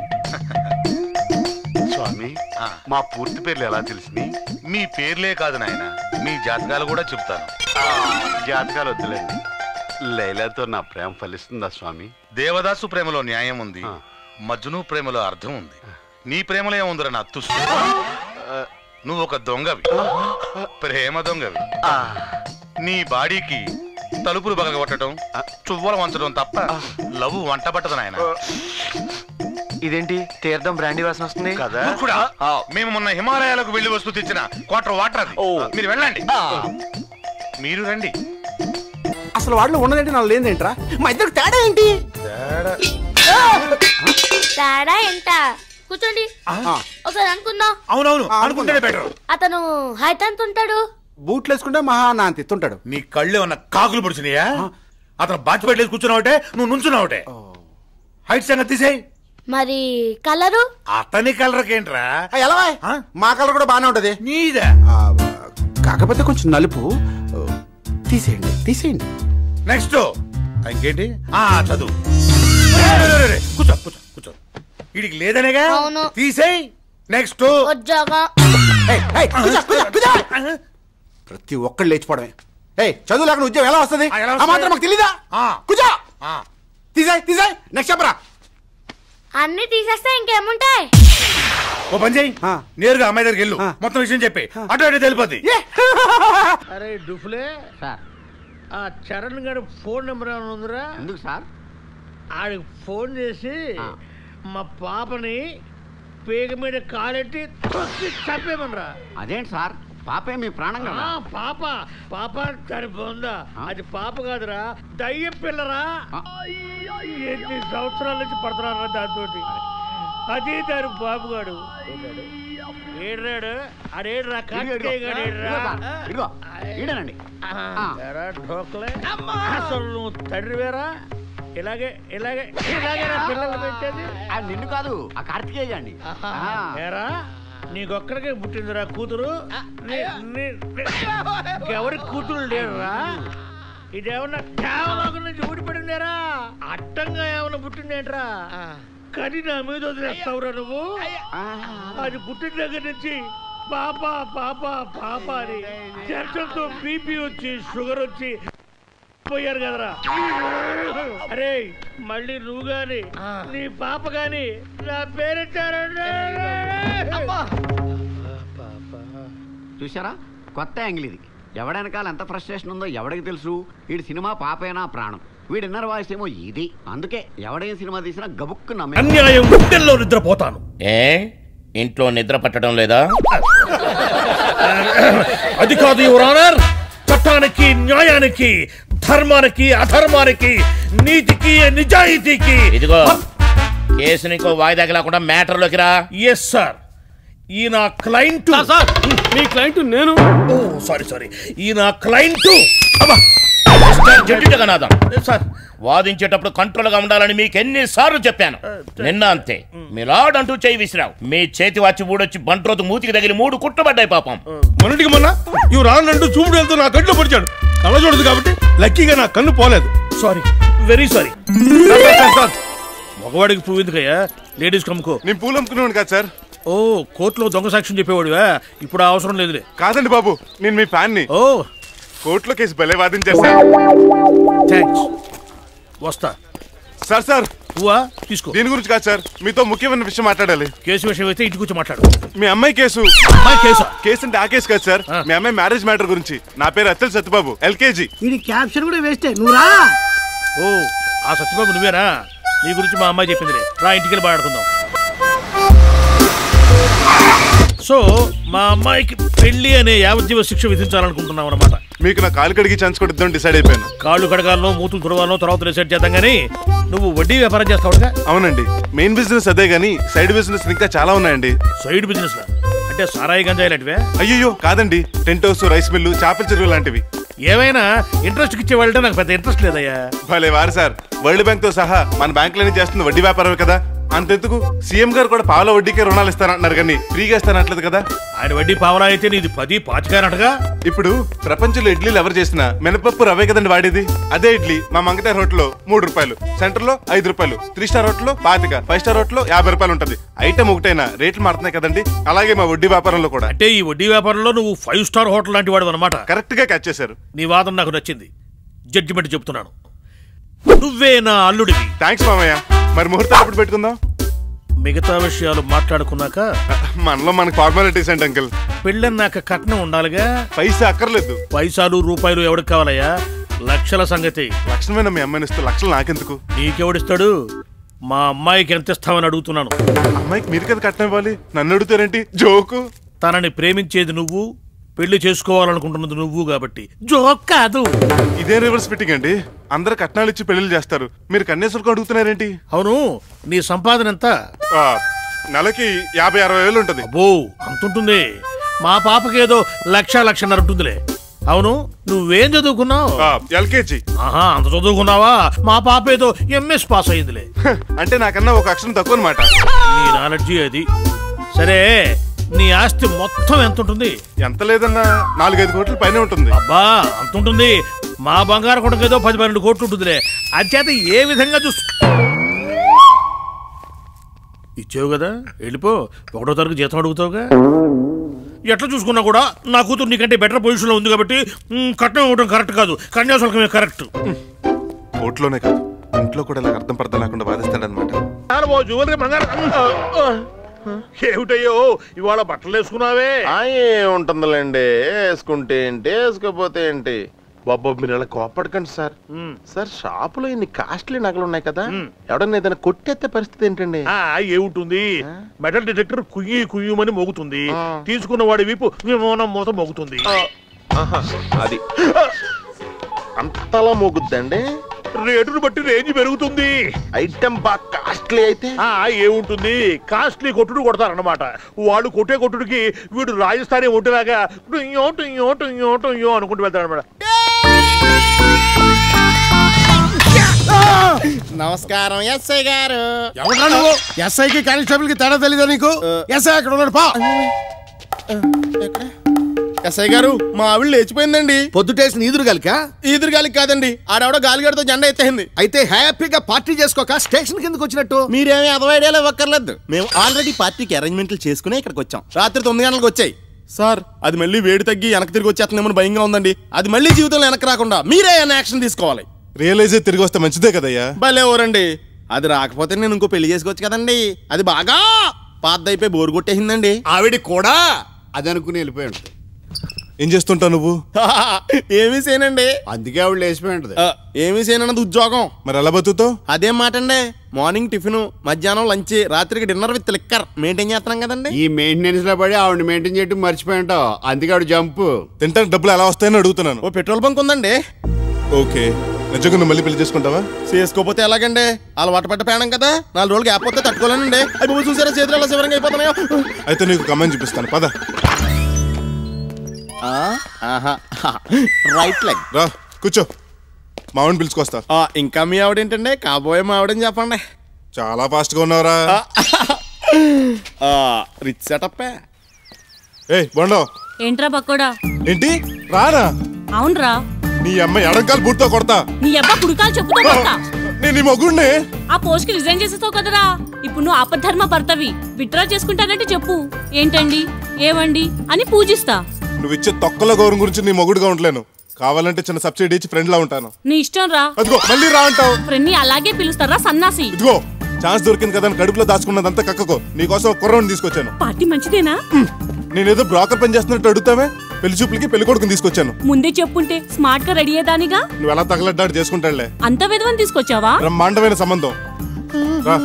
Speaker 18: స్వామి మా పూర్తి పేర్లు ఎలా తెలిసింది
Speaker 17: మీ పేర్లే కాదు నాయన మీ జాతకాలు కూడా చెప్తాను
Speaker 18: జాతకాలు వద్దులేండి లైలాతో నా ప్రేమ ఫలిస్తుందా స్వామి దేవదాసు ప్రేమలో న్యాయం ఉంది మజ్ను ప్రేమలో అర్థం ఉంది నీ ప్రేమలో ఏముందిరా నా తుస్సు నువ్వు ఒక దొంగవి ప్రేమ దొంగవి నీ బాడీకి తలుపులు బగల కొట్టడం చువ్వలు వంచడం తప్ప లవ్ వంట పట్టదు నాయన
Speaker 19: ఇదేంటి తీర్థం బ్రాండీ వాసన వస్తుంది
Speaker 18: కదా కూడా మేము మొన్న హిమాలయాలకు వెళ్ళి వస్తూ తెచ్చిన క్వార్టర్ వాటర్ అది మీరు వెళ్ళండి మీరు రండి
Speaker 21: అసలు వాడిలో ఉన్నదేంటి నాకు లేదేంట్రా మా ఇద్దరికి తేడా ఏంటి
Speaker 22: తేడా ఎంత కూర్చోండి ఒకసారి అనుకుందాం
Speaker 21: అవునవును అనుకుంటేనే బెటర్
Speaker 22: అతను హైట్ ఎంత ఉంటాడు
Speaker 21: బూట్లు వేసుకుంటే మహా నా అంత ఎత్తుంటాడు
Speaker 23: నీ కళ్ళు ఏమన్నా కాకులు పొడిచినాయా అతను బాచి పెట్టేసి కూర్చున్నావుటే నువ్వు నుంచున్నావుటే హైట్ సంగతి తీసేయి
Speaker 22: మరి కలరు
Speaker 23: అతని కలరకేంట్రా
Speaker 21: ఎలా మా కలర్ కూడా బాగానే ఉంటది
Speaker 23: నీదా
Speaker 21: కాకపోతే కొంచెం నలుపు తీసేయండి తీసేయండి
Speaker 23: నెక్స్ట్ ఇంకేంటి ఆ చదువు రే, రే, రే, రే, కూర్చో కూర్చో కూర్చో వీడికి లేదనేగా
Speaker 22: అవును.
Speaker 23: తీసేయి నెక్స్ట్
Speaker 22: ఉద్యోగం
Speaker 21: ప్రతి ఒక్కళ్ళు లేచిపోవడమే ఏ చదువు లేకుండా ఉద్యోగం ఎలా వస్తుంది
Speaker 23: ఆ, ఎలా
Speaker 21: ఆ మాత్రం మాకు తెలీదా కూర్చో తీసాయి తీసాయి నెక్స్ట్ చెప్పరా
Speaker 22: అన్ని తీసేస్తే ఇంకేముంటాయి
Speaker 23: ఓ పని చేయి నేరుగా అమ్మాయి దగ్గరికి వెళ్ళు మొత్తం విషయం చెప్పి అటు అటు తెలిపోద్ది
Speaker 7: అరే డుఫ్లే ఆ చరణ్ గారి ఫోన్ నెంబర్ ఏమైనా ఉందిరా
Speaker 24: ఎందుకు సార్
Speaker 7: ఆడికి ఫోన్ చేసి మా పాపని పేగ మీద కాలెట్టి తొక్కి చంపేమనరా
Speaker 24: అదేంటి సార్ పాపే మీ ప్రాణం కదా
Speaker 7: ఆ, పాప పాప చనిపోందా అది పాప కాదురా దయ్యం పిల్లరా ఎన్ని సంవత్సరాల నుంచి పడుతున్నారా దాంతో అది దాని బాబుగాడు ఏడ్రాడు ఆడేడ్రా కార్తికేయ గాడు ఏడ్రా
Speaker 24: ఇదిగో ఈడనండి
Speaker 7: ఎరా ఢోక్లే అసలు నువ్వు తండ్రి వేరా ఇలాగే ఇలాగే ఇలాగే నా పిల్లలు పెట్టేది
Speaker 24: నిన్ను కాదు ఆ కార్తికేయ అండి
Speaker 7: ఏరా నీకొక్కడికే పుట్టిందిరా కూతురు నీ- నీ- నీ- ఎవరి కూతురు లేరురా ఇదేమన్నా కేవలం నుంచి ఊడిపడిందేరా అట్టంగా ఏమన్నా పుట్టిందేంట్రా కని నా మీద వదిలేస్తావురా నువ్వు అది పుట్టిన దగ్గర నుంచి పాప పాప పాప అని చర్చలతో బీపీ వచ్చి షుగర్ వచ్చి పోయారు కదరా అరే మళ్ళీ నువ్వు గాని నీ పాప గాని నా పేరెట్టారంటే
Speaker 24: చూసారా కొత్త యాంగిల్ ఇది ఎవడెనకాల ఎంత ఫ్రస్ట్రేషన్ ఉందో ఎవడికి తెలుసు వీడి సినిమా పాపైనా ప్రాణం వీడి ఇన్నర్ వాయిస్ ఏమో ఇది అందుకే ఎవడేం సినిమా తీసినా గబుక్కు నమ్మే
Speaker 23: అన్యాయం గుండెల్లో నిద్రపోతాను
Speaker 25: ఏ ఇంట్లో నిద్ర పట్టడం లేదా
Speaker 23: అది కాదు యువర్ ఆనర్ చట్టానికి న్యాయానికి ధర్మానికి అధర్మానికి నీతికి నిజాయితీకి
Speaker 25: ఇదిగో కేసు నీకో వాయిదాకి లేకుండా మ్యాటర్లోకి రా
Speaker 23: ఎస్ సార్ ఈ నా క్లయింట్
Speaker 1: సార్ మీ క్లయింట్ నేను
Speaker 23: ఓ సారీ సారీ ఈ నా client
Speaker 25: mister judge Jagannatham sir వాదించేటప్పుడు కంట్రోల్ గా ఉండాలని మీకు ఎన్నిసార్లు చెప్పాను నిన్న అంతే మిలాడ్ అంటూ చేయి విసిరావు మీ చేతి వచ్చి ఊడొచ్చి బంట్రోతు మూతికి తగిలి మూడు కుట్టబడ్డాయి పాపం
Speaker 23: మొన్నటికి మొన్న ఇవి రానంటూ చూపుడు వెళ్తూ నా కళ్ళు పొడిచాడు కళ్ళ చూడదు కాబట్టి లక్కీగా నా కన్ను పోలేదు సారీ వెరీ సారీ మగవాడికి పువ్వు ఎందుకయ్యా లేడీస్ కమ్ముకో
Speaker 26: నేను పూలు అమ్ముకునేవాడు కాదు సార్
Speaker 23: ఓ కోర్టులో దొంగ సాక్ష్యం చెప్పేవాడివా ఇప్పుడు ఆ అవసరం లేదులే
Speaker 26: కాదండి బాబు నేను మీ ఫ్యాన్ని
Speaker 23: ఓ
Speaker 26: కోర్టులో కేసు భలే వాదించారు సార్
Speaker 23: థ్యాంక్స్ వస్తా
Speaker 26: సార్ సార్
Speaker 23: పువ్వా తీసుకో
Speaker 26: దీని గురించి కాదు సార్ మీతో ముఖ్యమైన విషయం మాట్లాడాలి
Speaker 23: కేసు విషయం అయితే ఇంటికి వచ్చి మాట్లాడు
Speaker 26: మీ అమ్మాయి కేసు
Speaker 23: అమ్మాయి కేసా?
Speaker 26: కేసు అంటే ఆ కేసు కాదు సార్ మీ అమ్మాయి మ్యారేజ్ మ్యాటర్ గురించి నా పేరు అత్తల్ సత్యబాబు ఎల్కేజీ
Speaker 7: ఇది క్యాప్షన్ కూడా వేస్టే నువ్వు రా
Speaker 23: ఓ ఆ సత్యబాబు నువ్వేనా నీ గురించి మా అమ్మాయి చెప్పిందిలే రా ఇంటికి వెళ్ళి మాట్లాడుకుందాం సో మా అమ్మాయికి పెళ్లి అనే యావజ్జీవ శిక్ష విధించాలనుకుంటున్నాం అనమాట
Speaker 26: మీకు నా కాలు కడిగి ఛాన్స్ కొట్టిద్దాం డిసైడ్ అయిపోయాను
Speaker 23: కాళ్ళు కడగాలను మూతులు తుడవాలను తర్వాత డిసైడ్ చేద్దాం కానీ నువ్వు వడ్డీ వ్యాపారం చేస్తావుగా
Speaker 26: అవునండి మెయిన్ బిజినెస్ అదే గానీ సైడ్ బిజినెస్ ఇంకా చాలా ఉన్నాయండి
Speaker 23: సైడ్ బిజినెస్ అంటే సారాయి గంజాయి లాంటివే
Speaker 26: అయ్యో కాదండి టెంట్ హౌస్ రైస్ మిల్లు చేపల చెరువు లాంటివి
Speaker 23: ఏమైనా ఇంట్రెస్ట్ ఇచ్చే వాళ్ళంటే నాకు పెద్ద ఇంట్రెస్ట్ లేదయ్యా
Speaker 26: భలే వారు సార్ వరల్డ్ బ్యాంక్ తో సహా మన బ్యాంకులోనే చేస్తుంది వడ్డీ వ్యాపారమే కదా అంతెందుకు సీఎం గారు కూడా పావుల వడ్డీకే రుణాలు ఇస్తారంటున్నారు కానీ ఫ్రీగా ఇస్తానట్లేదు కదా
Speaker 23: ఆయన వడ్డీ పావలా అయితే నీది పది పాతికానటగా
Speaker 26: ఇప్పుడు ప్రపంచంలో ఇడ్లీలు ఎవరు చేసినా మినపప్పు రవే కదండి వాడేది అదే ఇడ్లీ మా మంగతార్ హోటల్లో మూడు రూపాయలు సెంటర్ లో ఐదు రూపాయలు త్రీ స్టార్ హోటల్లో పాతిక ఫైవ్ స్టార్ హోటల్లో యాభై రూపాయలు ఉంటది ఐటమ్ ఒకటైనా రేట్లు మారుతున్నాయి కదండి అలాగే మా వడ్డీ వ్యాపారంలో కూడా
Speaker 23: అంటే ఈ వడ్డీ వ్యాపారంలో నువ్వు ఫైవ్ స్టార్ హోటల్ లాంటి వాడు అనమాట
Speaker 26: కరెక్ట్ గా క్యాచ్ చేశారు
Speaker 23: నీ వాదన నాకు నచ్చింది జడ్జిమెంట్ చెప్తున్నాను నువ్వే నా అల్లుడివి
Speaker 26: థ్యాంక్స్ మామయ్య మరి ముహూర్తం ఎప్పుడు పెట్టుకుందాం
Speaker 23: మిగతా విషయాలు మాట్లాడుకున్నాక
Speaker 26: మనలో మనకి ఫార్మాలిటీస్ ఏంటి అంకుల్
Speaker 23: పెళ్ళన్నాక కట్నం ఉండాలిగా
Speaker 26: పైసా అక్కర్లేదు
Speaker 23: పైసాలు రూపాయలు ఎవరికి కావాలయ్యా లక్షల సంగతి
Speaker 26: లక్షణమైన మీ అమ్మాయిని ఇస్తే లక్షలు నాకెందుకు
Speaker 23: నీకెవడిస్తాడు మా అమ్మాయికి ఎంత ఇస్తామని అడుగుతున్నాను
Speaker 26: అమ్మాయికి మీరు కదా కట్నం ఇవ్వాలి నన్ను అడుగుతారేంటి జోకు
Speaker 23: తనని ప్రేమించేది నువ్వు పెళ్లి చేసుకోవాలనుకుంటున్నది నువ్వు కాబట్టి జోక్ కాదు
Speaker 26: ఇదే రివర్స్ ఫిట్టింగ్ అండి అందరు కట్నాలు ఇచ్చి పెళ్లిళ్ళు చేస్తారు మీరు కన్యాసులకు అడుగుతున్నారేంటి
Speaker 23: అవును నీ సంపాదన ఎంత
Speaker 26: ఆ, నెలకి యాభై అరవై వేలు ఉంటుంది
Speaker 23: అబ్బో అంతుంటుంది మా పాపకి ఏదో లక్ష లక్షన్నర ఉంటుందిలే అవును నువ్వేం చదువుకున్నావు
Speaker 26: ఎల్కేజీ
Speaker 23: ఆహా అంత చదువుకున్నావా మా పాప ఏదో ఎంఎస్ పాస్ అయ్యిందిలే
Speaker 26: అంటే నాకన్నా ఒక అక్షరం తక్కువ అనమాట
Speaker 23: నీ నాలెడ్జి అది సరే నీ ఆస్తి మొత్తం ఎంత ఉంటుంది
Speaker 26: ఎంత లేదన్నా నాలుగైదు కోట్ల పైన ఉంటుంది
Speaker 23: అబ్బా అంత ఉంటుంది మా బంగారు కొడుకు ఏదో పది పన్నెండు కోట్లు ఉంటుందిలే అంచేత ఏ విధంగా చూస్తు ఇచ్చావు కదా వెళ్ళిపో ఒకటో తరగతి జీతం అడుగుతావుగా ఎట్లా చూసుకున్నా కూడా నా కూతురు నీకంటే బెటర్ పొజిషన్లో ఉంది కాబట్టి మ్, కట్నం ఇవ్వడం కరెక్ట్ కాదు కన్యాశుల్కమే కరెక్ట్
Speaker 26: కోట్లోనే కాదు ఇంట్లో కూడా ఇలా అర్థం పర్థం లేకుండా బాధిస్తాడనమాట
Speaker 23: జ్యువెలరీ బంగారం ఏమిటయ్యో ఇవాళ బట్టలు వేసుకున్నావే
Speaker 7: ఉంటుందిలేండి వేసుకుంటే ఏంటి వేసుకోపోతే ఏంటి బాబా మీరు ఇలా కోపడకండి సార్ సార్ షాపులో ఇన్ని కాస్ట్లీ నగలు ఉన్నాయి కదా ఎవడన్నా ఏదైనా కొట్టేస్తే పరిస్థితి ఏంటండి
Speaker 23: ఆ, ఏముంటుంది మెటల్ డిటెక్టర్ కుయ్యి కుయ్యమని మోగుతుంది తీసుకున్న వాడి వీపు విమానం మూత మోగుతుంది
Speaker 7: ఆహా, అది అంతలా మోగుద్దండి
Speaker 23: రేటును బట్టి రేంజ్ పెరుగుతుంది
Speaker 7: ఐటమ్ బాగా కాస్ట్లీ అయితే
Speaker 23: ఆ ఏముంటుంది కాస్ట్లీ కొట్టుడు కొడతారన్నమాట వాళ్ళు కొట్టే కొట్టుడికి వీడు రాజస్థానీ ఒంటిలాగా టుయ్యో టుయ్యో టుయ్యో టుయ్యో అనుకుంటూ వెళ్తారన్నమాట
Speaker 2: నమస్కారం ఎస్ఐ గారు
Speaker 3: ఎవరా నువ్వు ఎస్ఐకి కానిస్టేబుల్ కి తేడా తెలీదా నీకు ఎస్ఐ అక్కడ ఉన్నాడు పా
Speaker 2: ఎస్ఐ గారు మా ఆవిడ లేచిపోయిందండి
Speaker 3: పొద్దుటేసిన ఈదురు గాలికా
Speaker 2: ఈదురు గాలికి కాదండి ఆడవిడ గాలిగడితో జెండా ఎత్తేసింది
Speaker 3: అయితే హ్యాపీగా పార్టీ చేసుకోక స్టేషన్ కిందకి వచ్చినట్టు
Speaker 2: మీరేమీ అదవైడియాలు ఇవ్వక్కర్లేదు మేము ఆల్రెడీ పార్టీకి అరేంజ్మెంట్లు చేసుకుని ఇక్కడికి వచ్చాం రాత్రి తొమ్మిది గంటలకు వచ్చాయి సార్ అది మళ్ళీ వేడి తగ్గి వెనక్కి తిరిగి వచ్చేస్తుందేమో భయంగా ఉందండి అది మళ్ళీ జీవితంలో వెనక్కి రాకుండా మీరే ఏమైనా యాక్షన్ తీసుకోవాలి
Speaker 26: రియలైజ్ అయ్యి తిరిగి వస్తే మంచిదే కదయ్యా
Speaker 2: భలే ఊరండి అది రాకపోతే నేను ఇంకో పెళ్లి చేసుకోవచ్చు కదండి అది బాగా పాతదైపోయి బోరు కొట్టేసిందండి
Speaker 3: ఆవిడ కూడా అది అనుకుని వెళ్ళిపోయి ఉంటుంది
Speaker 26: ఏం చేస్తుంటావు నువ్వు
Speaker 2: ఏమీ చేయనండి
Speaker 3: అందుకే ఆవిడ లేచిపోయి ఉంటుంది
Speaker 2: ఆ, ఏమీ చేయనన్నది ఉద్యోగం
Speaker 26: మరి ఎలా బతుకుతావు
Speaker 2: అదేం మాట అండి మార్నింగ్ టిఫిన్ మధ్యాహ్నం లంచ్ రాత్రికి డిన్నర్ విత్ లిక్కర్ మెయింటైన్ చేస్తున్నాం కదండి
Speaker 3: ఈ మెయింటెనెన్స్ లో పడి ఆవిడ మెయింటైన్ చేయడం మర్చిపోయి ఉంటావు అందుకే ఆవిడ జంప్
Speaker 26: తింటానికి డబ్బులు ఎలా వస్తాయని అడుగుతున్నాను
Speaker 2: ఓ పెట్రోల్ బంక్ ఉందండి
Speaker 26: ఓకే నిజంగా నువ్వు మళ్ళీ పెళ్లి చేసుకుంటావా
Speaker 2: చేసుకోపోతే ఎలాగండి అలవాటు పట్ట పేడం కదా నాలుగు రోజులు గ్యాప్ వస్తే తట్టుకోలేనండి అవి బాబు చూసారా చేతులు ఎలా శివరంగా అయిపోతున్నాయో
Speaker 26: అయితే నీకు కమెంట్ చూపిస్తాను పద
Speaker 2: రైట్ లెగ్
Speaker 26: రా కూర్చో మావిని పిలుచుకొస్తా
Speaker 2: ఇంకా మీ ఆవిడేంటండి కాబోయే మా ఆవిడని చెప్పండి
Speaker 26: చాలా ఫాస్ట్ గా ఉన్నావురా
Speaker 2: రిచ్ సెటప్
Speaker 26: ఏ బొండో
Speaker 4: ఏంట్రా పక్కోడా
Speaker 26: ఏంటి రారా
Speaker 4: అవునరా
Speaker 26: నీ అమ్మ ఎడంకాలు బూట్తో కొడతా
Speaker 4: నీ అబ్బా కుడికాలు చెప్పుతో కొడతా
Speaker 26: నేను నీ మొగుడిని
Speaker 4: ఆ పోస్ట్ కి రిజైన్ చేసేస్తావు కదరా ఇప్పుడు నువ్వు ఆపద్ధర్మ భర్తవి విత్డ్రా చేసుకుంటానంటే చెప్పు ఏంటండి ఏవండి అని పూజిస్తా
Speaker 26: నువ్వు ఇచ్చే తొక్కల గౌరవం గురించి నీ మొగుడుగా ఉండలేను కావాలంటే చిన్న సబ్సిడీ ఇచ్చి ఫ్రెండ్ లా ఉంటాను
Speaker 4: నీ ఇష్టం రా
Speaker 26: అదిగో మళ్ళీ రా అంటావు
Speaker 4: ఫ్రెండ్ ని అలాగే పిలుస్తారా సన్నాసి
Speaker 26: ఇదిగో ఛాన్స్ దొరికింది కదా అని కడుపులో దాచుకున్నదంతా కక్కకో నీకోసం ఒక కుర్రవాడిని తీసుకొచ్చాను
Speaker 4: పార్టీ మంచిదేనా
Speaker 26: నేనేదో బ్రోకర్ పని చేస్తున్నట్టు అడుగుతావే పెళ్లి చూపులకి పెళ్లి కొడుకుని తీసుకొచ్చాను
Speaker 4: ముందే చెప్పుంటే స్మార్ట్ గా రెడీ అయ్యేదానిగా
Speaker 26: నువ్వు ఎలా తగలడ్డాడు చేసుకుంటాడులే
Speaker 4: అంత విధవని తీసుకొచ్చావా
Speaker 26: బ్రహ్మాండమైన సంబంధం రా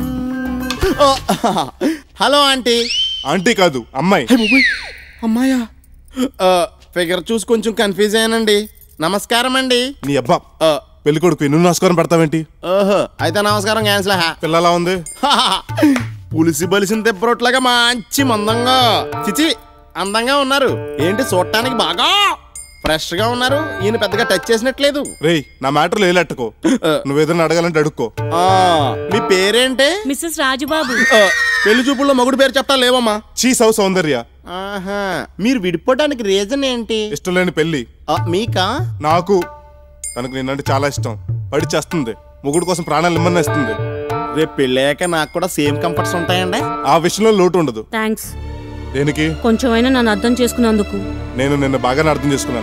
Speaker 2: హలో ఆంటీ
Speaker 26: ఆంటీ కాదు అమ్మాయి
Speaker 2: అమ్మాయా ఫిగర్ చూసి కొంచెం కన్ఫ్యూజ్ అయ్యానండి నమస్కారం అండి
Speaker 26: నీ అబ్బా పెళ్లి కొడుకు నువ్వు నమస్కారం పెడతావేంటి
Speaker 2: ఓహో అయితే నమస్కారం క్యాన్సిల్
Speaker 26: పిల్లలా ఉంది
Speaker 2: పులిసి బలిసిన తెప్పరొట్లాగా మంచి మందంగా చిచి అందంగా ఉన్నారు ఏంటి చూడటానికి బాగా ఫ్రెష్ గా ఉన్నారు ఈయన పెద్దగా టచ్ చేసినట్లేదు
Speaker 26: రేయ్ నా మ్యాటర్లో ఏలెట్టుకో నువ్వేదైనా అడగాలంటే అడుక్కో
Speaker 2: ఆ, మీ పేరేంటే
Speaker 4: మిస్సెస్ రాజుబాబు
Speaker 2: ఆ, పెళ్లి చూపుల్లో మగుడు పేరు చెప్తా లేవమ్మా
Speaker 26: చీ సౌ సౌందర్య
Speaker 2: ఆహా మీరు విడిపోవడానికి రీజన్ ఏంటి
Speaker 26: ఇష్టం లేని పెళ్లి
Speaker 2: ఆ, మీకా
Speaker 26: నాకు తనకు నేనంటే చాలా ఇష్టం పడి చేస్తుంది మొగుడు కోసం ప్రాణాలు ఇమ్మనేస్తుంది
Speaker 2: రేపు పెళ్ళాక నాకు కూడా సేమ్ కంఫర్ట్స్ ఉంటాయండి
Speaker 26: ఆ విషయంలో లోటు ఉండదు
Speaker 4: థ్యాంక్స్
Speaker 26: దేనికి
Speaker 4: కొంచెమైనా నన్ను అర్థం చేసుకున్నందుకు
Speaker 26: నేను నిన్న బాగానే అర్థం చేసుకున్నాను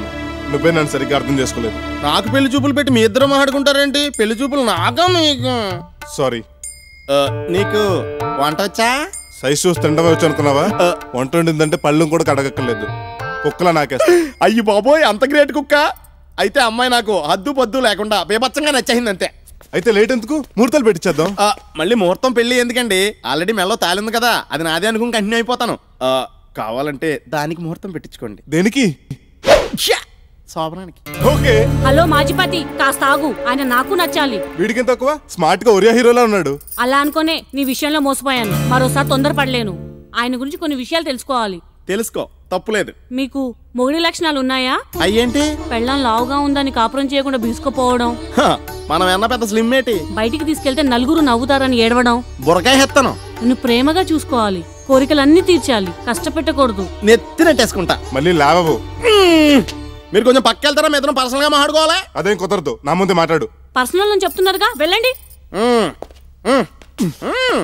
Speaker 26: నువ్వే నన్ను సరిగ్గా అర్థం చేసుకోలేదు
Speaker 2: నాకు పెళ్లి చూపులు పెట్టి మీ ఇద్దరు మాట్లాడుకుంటారేంటి పెళ్లి చూపులు నాకా మీకు
Speaker 26: సారీ
Speaker 2: నీకు వంట వచ్చా
Speaker 26: సైజ్ చూసి తిండమే వచ్చి అనుకున్నావా వంట వండిందంటే పళ్ళు కూడా కడగక్కర్లేదు కుక్కలా నాకేస్తా
Speaker 2: అయ్యి బాబోయ్ అంత గ్రేట్ కుక్క అయితే అమ్మాయి నాకు హద్దు పద్దు లేకుండా బేబచ్చంగా నచ్చేసింది అంతే
Speaker 26: అయితే లేట్ ఎందుకు ముహూర్తాలు పెట్టించేద్దాం
Speaker 2: ఆ, మళ్ళీ ముహూర్తం పెళ్లి ఎందుకండి ఆల్రెడీ మెల్లో తాలింది కదా అది నాదే అనుకుని కంటిన్యూ అయిపోతాను ఆ, కావాలంటే దానికి ముహూర్తం పెట్టించుకోండి
Speaker 26: దేనికి
Speaker 2: శోభనానికి
Speaker 26: ఓకే
Speaker 4: హలో మాజిపతి కాస్త ఆగు ఆయన నాకు నచ్చాలి
Speaker 26: వీడికి తక్కువ స్మార్ట్ గా ఒరియా హీరోలా ఉన్నాడు
Speaker 4: అలా అనుకోనే నీ విషయంలో మోసపోయాను మరోసారి తొందరపడలేను ఆయన గురించి కొన్ని విషయాలు తెలుసుకోవాలి
Speaker 2: తెలుసుకో తప్పులేదు
Speaker 4: మీకు మొగుడి లక్షణాలు ఉన్నాయా
Speaker 2: అయ్యేంటి
Speaker 4: పెళ్ళం లావుగా ఉందని కాపురం చేయకుండా బీసుకుపోవడం
Speaker 2: హ, మనం ఎన్న పెద్ద స్లిమ్ ఏంటి
Speaker 4: బయటికి తీసుకెళ్తే నలుగురు నవ్వుతారని ఏడవడం
Speaker 2: బురకాయ హెత్తను
Speaker 4: నిన్ను ప్రేమగా చూసుకోవాలి కోరికలన్నీ తీర్చాలి కష్టపెట్టకూడదు
Speaker 2: నెత్తినట్టేసుకుంటా
Speaker 26: మళ్ళీ లావవు
Speaker 2: మీరు కొంచెం పక్క వెళ్తారా మీ ఇద్దరం పర్సనల్ గా మాట్లాడుకోవాలా
Speaker 26: అదేం కుదరదు నా ముందే మాట్లాడు
Speaker 4: పర్సనల్ అని చెప్తున్నారుగా వెళ్ళండి
Speaker 2: మ్మ్. మ్మ్. మ్మ్.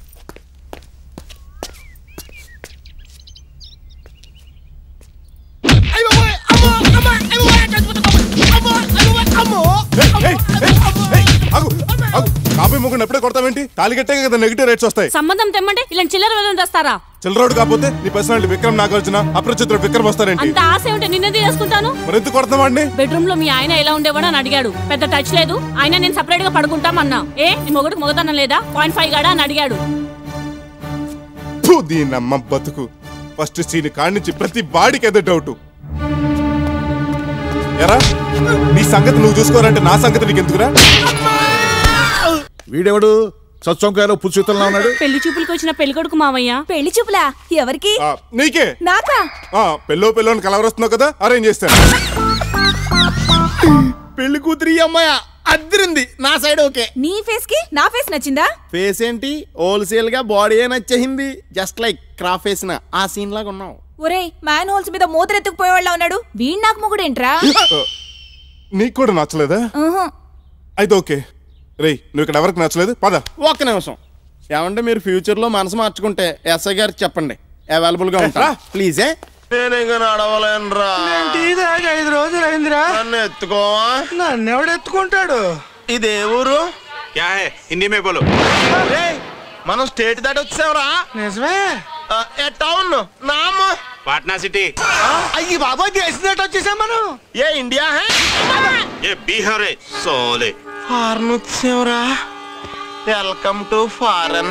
Speaker 26: కాపీ ముగ్గురు ఎప్పుడే కొడతావేంటి తాలి కట్టే కదా నెగిటివ్ రేట్స్ వస్తాయి
Speaker 4: సంబంధం తెమ్మంటే ఇలాంటి చిల్లర వెళ్ళని తెస్తారా
Speaker 26: చిల్లరోడు కాకపోతే నీ పర్సనాలిటీ విక్రమ్ నాగార్జున అప్రచిత్రుడు విక్రమ్ వస్తారేంటి
Speaker 4: అంత ఆశ ఉంటే నిన్నది చేసుకుంటాను
Speaker 26: మరి ఎందుకు కొడతాం వాడిని
Speaker 4: బెడ్రూమ్ లో మీ ఆయన ఎలా ఉండేవాడో అని అడిగాడు పెద్ద టచ్ లేదు ఆయన నేను సపరేట్ గా పడుకుంటామన్నా ఏ నీ మొగుడికి మొగతనం లేదా పాయింట్ ఫైవ్ గాడా అని అడిగాడు
Speaker 26: ఫు, దీనమ్మ బతుకు ఫస్ట్ సీన్ కాడి నుంచి ప్రతి బాడీకి ఏదో డౌట్ ఎరా నీ సంగతి నువ్వు చూసుకోరంటే నా సంగతి నీకు ఎందుకురా
Speaker 1: వీడెవడు సత్సంకాయలో పుచ్చుతల్లో ఉన్నాడు
Speaker 4: పెళ్లి చూపులకు వచ్చిన పెళ్లి కొడుకు మావయ్య
Speaker 5: పెళ్లి చూపులా ఎవరికి
Speaker 26: ఆ, నీకే
Speaker 5: నాకా
Speaker 26: ఆ, పెళ్ళో పెళ్ళో అని కలవరొస్తున్నావు కదా అరేంజ్ చేస్తాను
Speaker 2: పెళ్లి కూతురి అమ్మాయ అద్దరింది నా సైడ్ ఓకే
Speaker 5: నీ ఫేస్ కి నా ఫేస్ నచ్చిందా
Speaker 2: ఫేస్ ఏంటి హోల్సేల్ గా బాడీ నచ్చేసింది జస్ట్ లైక్ క్రాఫ్ వేసిన ఆ సీన్ లాగా ఉన్నావు
Speaker 5: ఒరేయ్ మ్యాన్ హోల్స్ మీద మూతరెత్తుకుపోయేవాళ్ళ ఉన్నాడు వీణ్ నాకు మొగుడేంట్రా
Speaker 26: నీకు కూడా నచ్చలేదా
Speaker 5: ఉహు.
Speaker 26: అయితే ఓకే రేయ్ నువ్వు ఇక్కడ ఎవరికి నచ్చలేదు పద
Speaker 2: ఒక్క నిమిషం ఏమంటే మీరు ఫ్యూచర్ లో మనసు మార్చుకుంటే ఎస్ఐ గారికి చెప్పండి అవైలబుల్ గా ఉంటా ప్లీజ్ ఏ
Speaker 7: నేను ఇంకా నడవలేనురా
Speaker 6: టీ తాగి ఐదు రోజులు అయిందిరా
Speaker 7: నన్ను ఎత్తుకోవా
Speaker 6: నన్ను ఎవడు ఎత్తుకుంటాడు
Speaker 7: ఇదే ఊరు
Speaker 6: క్యా హే హిందీ మే బోలో
Speaker 7: రేయ్, మనం స్టేట్ దాటి వచ్చావురా
Speaker 6: నిజమే
Speaker 7: ఏ టౌన్ నామ్
Speaker 6: పాట్నా సిటీ
Speaker 7: అయ్యి బాబా దేశం దాటి వచ్చేసాం మనం ఏ ఇండియా హే
Speaker 6: ఏ బీహార్ హే సోలే
Speaker 7: ఫారెన్ వచ్చావురా welcome to foreign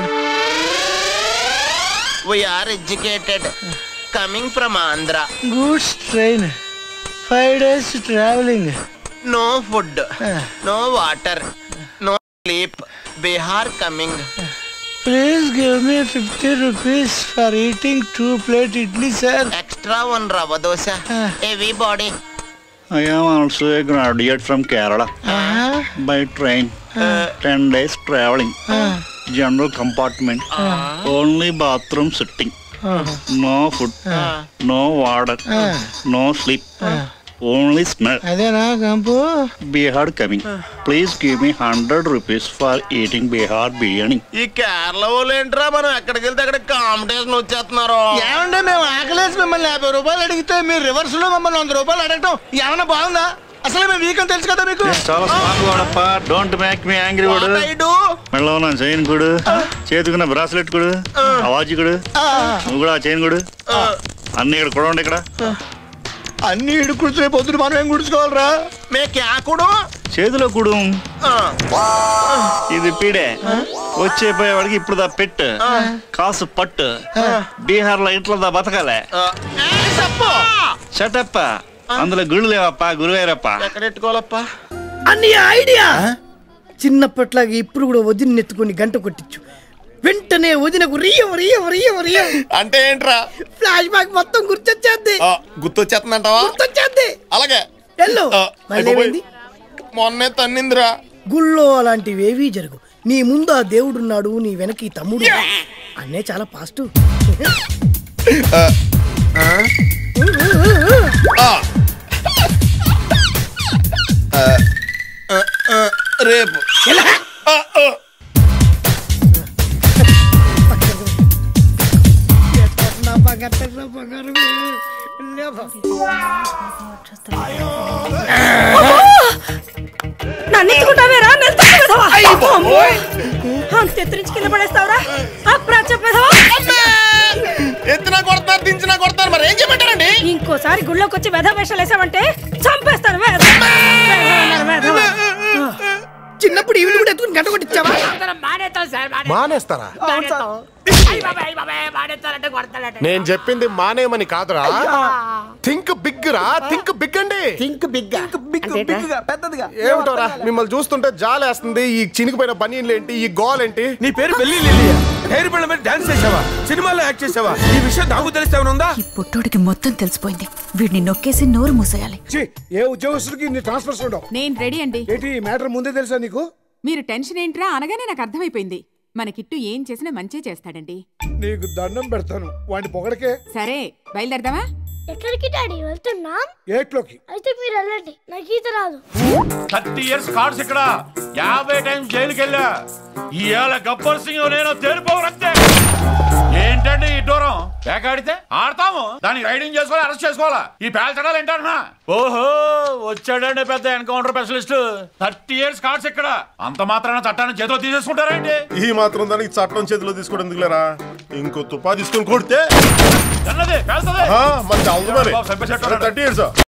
Speaker 7: we are educated coming from Andhra
Speaker 6: goods train five days travelling
Speaker 7: no food no water no sleep Bihar coming
Speaker 6: please give me fifty rupees for eating two plate idli sir
Speaker 7: extra one rava dosa heavy body
Speaker 8: I am also a graduate from Kerala by train. Ten days traveling. General compartment. Only bathroom sitting. No food. No water. No sleep. Only smell.
Speaker 6: అదేనా కంపు
Speaker 8: Bihar coming. Please give me hundred rupees for eating Bihar biryani.
Speaker 7: ఈ కేరళ వాళ్ళు ఏంట్రా మనం ఎక్కడికి వెళ్తే అక్కడ కాంపిటీషన్ వచ్చేస్తున్నారు
Speaker 6: ఏమంటే మేము ఆకలేసి మిమ్మల్ని యాభై రూపాయలు అడిగితే మీరు రివర్స్ లో మమ్మల్ని వంద రూపాయలు అడగటం ఏమన్నా బాగుందా అసలు మేము వీకని తెలుసు కదా మీకు
Speaker 8: చాలా స్మార్ట్ వాడప్ప డోంట్ మేక్ మీ యాంగ్రీ వాడు మెడలో ఉన్న చైన్ కొడు చేతుకున్న బ్రాస్లెట్ కొడు ఆ వాచ్ కొడు నువ్వు కూడా ఆ చైన్ కొడు అన్ని ఇక్కడ కొడండి ఇక్కడ
Speaker 6: అన్ని ఇడుకుడితే పొద్దున మనం ఏం గుడుచుకోవాలరా
Speaker 7: మే క్యాకుడు
Speaker 8: చేతిలో కుడు ఇది పీడే వచ్చే పోయేవాడికి ఇప్పుడు దా పెట్టు కాసు పట్టు బీహార్ లో ఇంట్లో దా బతకాలే షటప్ప అందులో గుళ్ళు లేవప్ప గురువేరప్ప
Speaker 7: ఎక్కడ ఎట్టుకోవాలప్ప
Speaker 9: అని ఐడియా చిన్నప్పట్లాగా ఇప్పుడు కూడా వదిన ఎత్తుకొని గంట కొట్టించు వెంటనే వదినకు రియం రియం రియం రియం
Speaker 2: అంటే ఏంట్రా
Speaker 9: ఫ్లాష్ బ్యాక్ మొత్తం గుర్తొచ్చేద్ది
Speaker 2: గుర్తొచ్చేస్తుందంటావా
Speaker 9: గుర్తొచ్చేద్ది
Speaker 2: అలాగే
Speaker 9: ఎల్లో మళ్ళీ ఏమైంది
Speaker 2: మొన్నే తన్నిందిరా
Speaker 9: గుళ్ళో అలాంటివేవీ జరుగు నీ ముందు ఆ దేవుడున్నాడు నీ వెనక ఈ తమ్ముడు అన్నే చాలా పాజిటివ్
Speaker 2: రేపు
Speaker 9: నా బంగారు నా బంగారు లేవా.
Speaker 5: నన్ను ఎత్తుకుంటావేరా నెలతాడు పెదవా అంత ఎత్తురించి కింద పడేస్తావురా అప్రాచ్య పెదవా
Speaker 2: ఎత్తినా కొడతారు దించినా కొడతారు మరి ఏం చేయమంటారండి
Speaker 5: ఇంకోసారి గుళ్ళోకి వచ్చి వెధ వేషాలు వేసావంటే చంపేస్తాను వెధవ. వెధవ, వెధవ.
Speaker 9: చిన్నప్పుడు ఈవిడ కూడా ఎత్తుకుని గంట కొట్టించావా
Speaker 21: మానేస్తారా నేను చెప్పింది మానేయమని కాదురా థింక్ బిగ్ రా థింక్ బిగ్ అండి
Speaker 9: థింక్ బిగ్ బిగ్ బిగ్ పెద్దదిగా
Speaker 21: ఏమిటోరా మిమ్మల్ని చూస్తుంటే జాలేస్తుంది ఈ చినిగిపోయిన బనీన్లు ఏంటి ఈ గోల్ ఏంటి
Speaker 1: నీ పేరు పెళ్లి లిల్లియా హెయిర్ బిల్డ్ మీద డాన్స్ చేసావా సినిమాలో యాక్ట్ చేసావా ఈ విషయం నాకు తెలిస్తే ఉందా
Speaker 10: పుట్టోడికి మొత్తం తెలిసిపోయింది వీడిని నొక్కేసి నోరు మూసేయాలి
Speaker 3: ఛీ, ఏ ఉద్యోగస్తుడికి ఇన్ని ట్రాన్స్ఫర్స్ ఉండవు
Speaker 11: నేను రెడీ అండి
Speaker 3: ఏంటి ఈ మ్యాటర్ ముందే తెలుసా నీకు
Speaker 11: మీరు టెన్షన్ ఏంట్రా అనగానే నాకు అర్థమైపోయింది మన కిట్టు ఏం చేసినా మంచే చేస్తాడండి
Speaker 3: నీకు దండం పెడతాను వాడిని పొగడకే
Speaker 11: సరే బయలుదేరదామా
Speaker 22: ఎక్కడికి డాడీ వెళ్తున్నాం
Speaker 3: ఏట్లోకి
Speaker 22: అయితే మీరు వెళ్ళండి నాకు ఈత రాదు
Speaker 23: థర్టీ ఇయర్స్ కార్డ్స్ ఇక్కడ యాభై టైం జైలుకి వెళ్ళా ఇవాళ గబ్బర్ సింగ్ నేను తేలిపోవరంతే ఏంటండి ఈ దూరం వేకాడితే ఆడతాము దాన్ని రైడింగ్ చేసుకోవాలి అరెస్ట్ చేసుకోవాలా ఈ పేల్చడాలు ఏంటన్నా ఓహో వచ్చాడండి పెద్ద encounter specialist thirty years cards ఇక్కడ అంత మాత్రాన చట్టాన్ని చేతిలో తీసేసుకుంటారండి
Speaker 26: ఈ మాత్రం దానికి చట్టం చేతిలో తీసుకోవడం ఎందుకులేరా ఇంకో తుపా తీసుకొని కొడితే
Speaker 23: అన్నది పేల్చదే
Speaker 26: ఆ, మరి చాలు మరి
Speaker 23: బాబు, చంపేసేట్టు ఉన్నాడు.
Speaker 26: Thirty years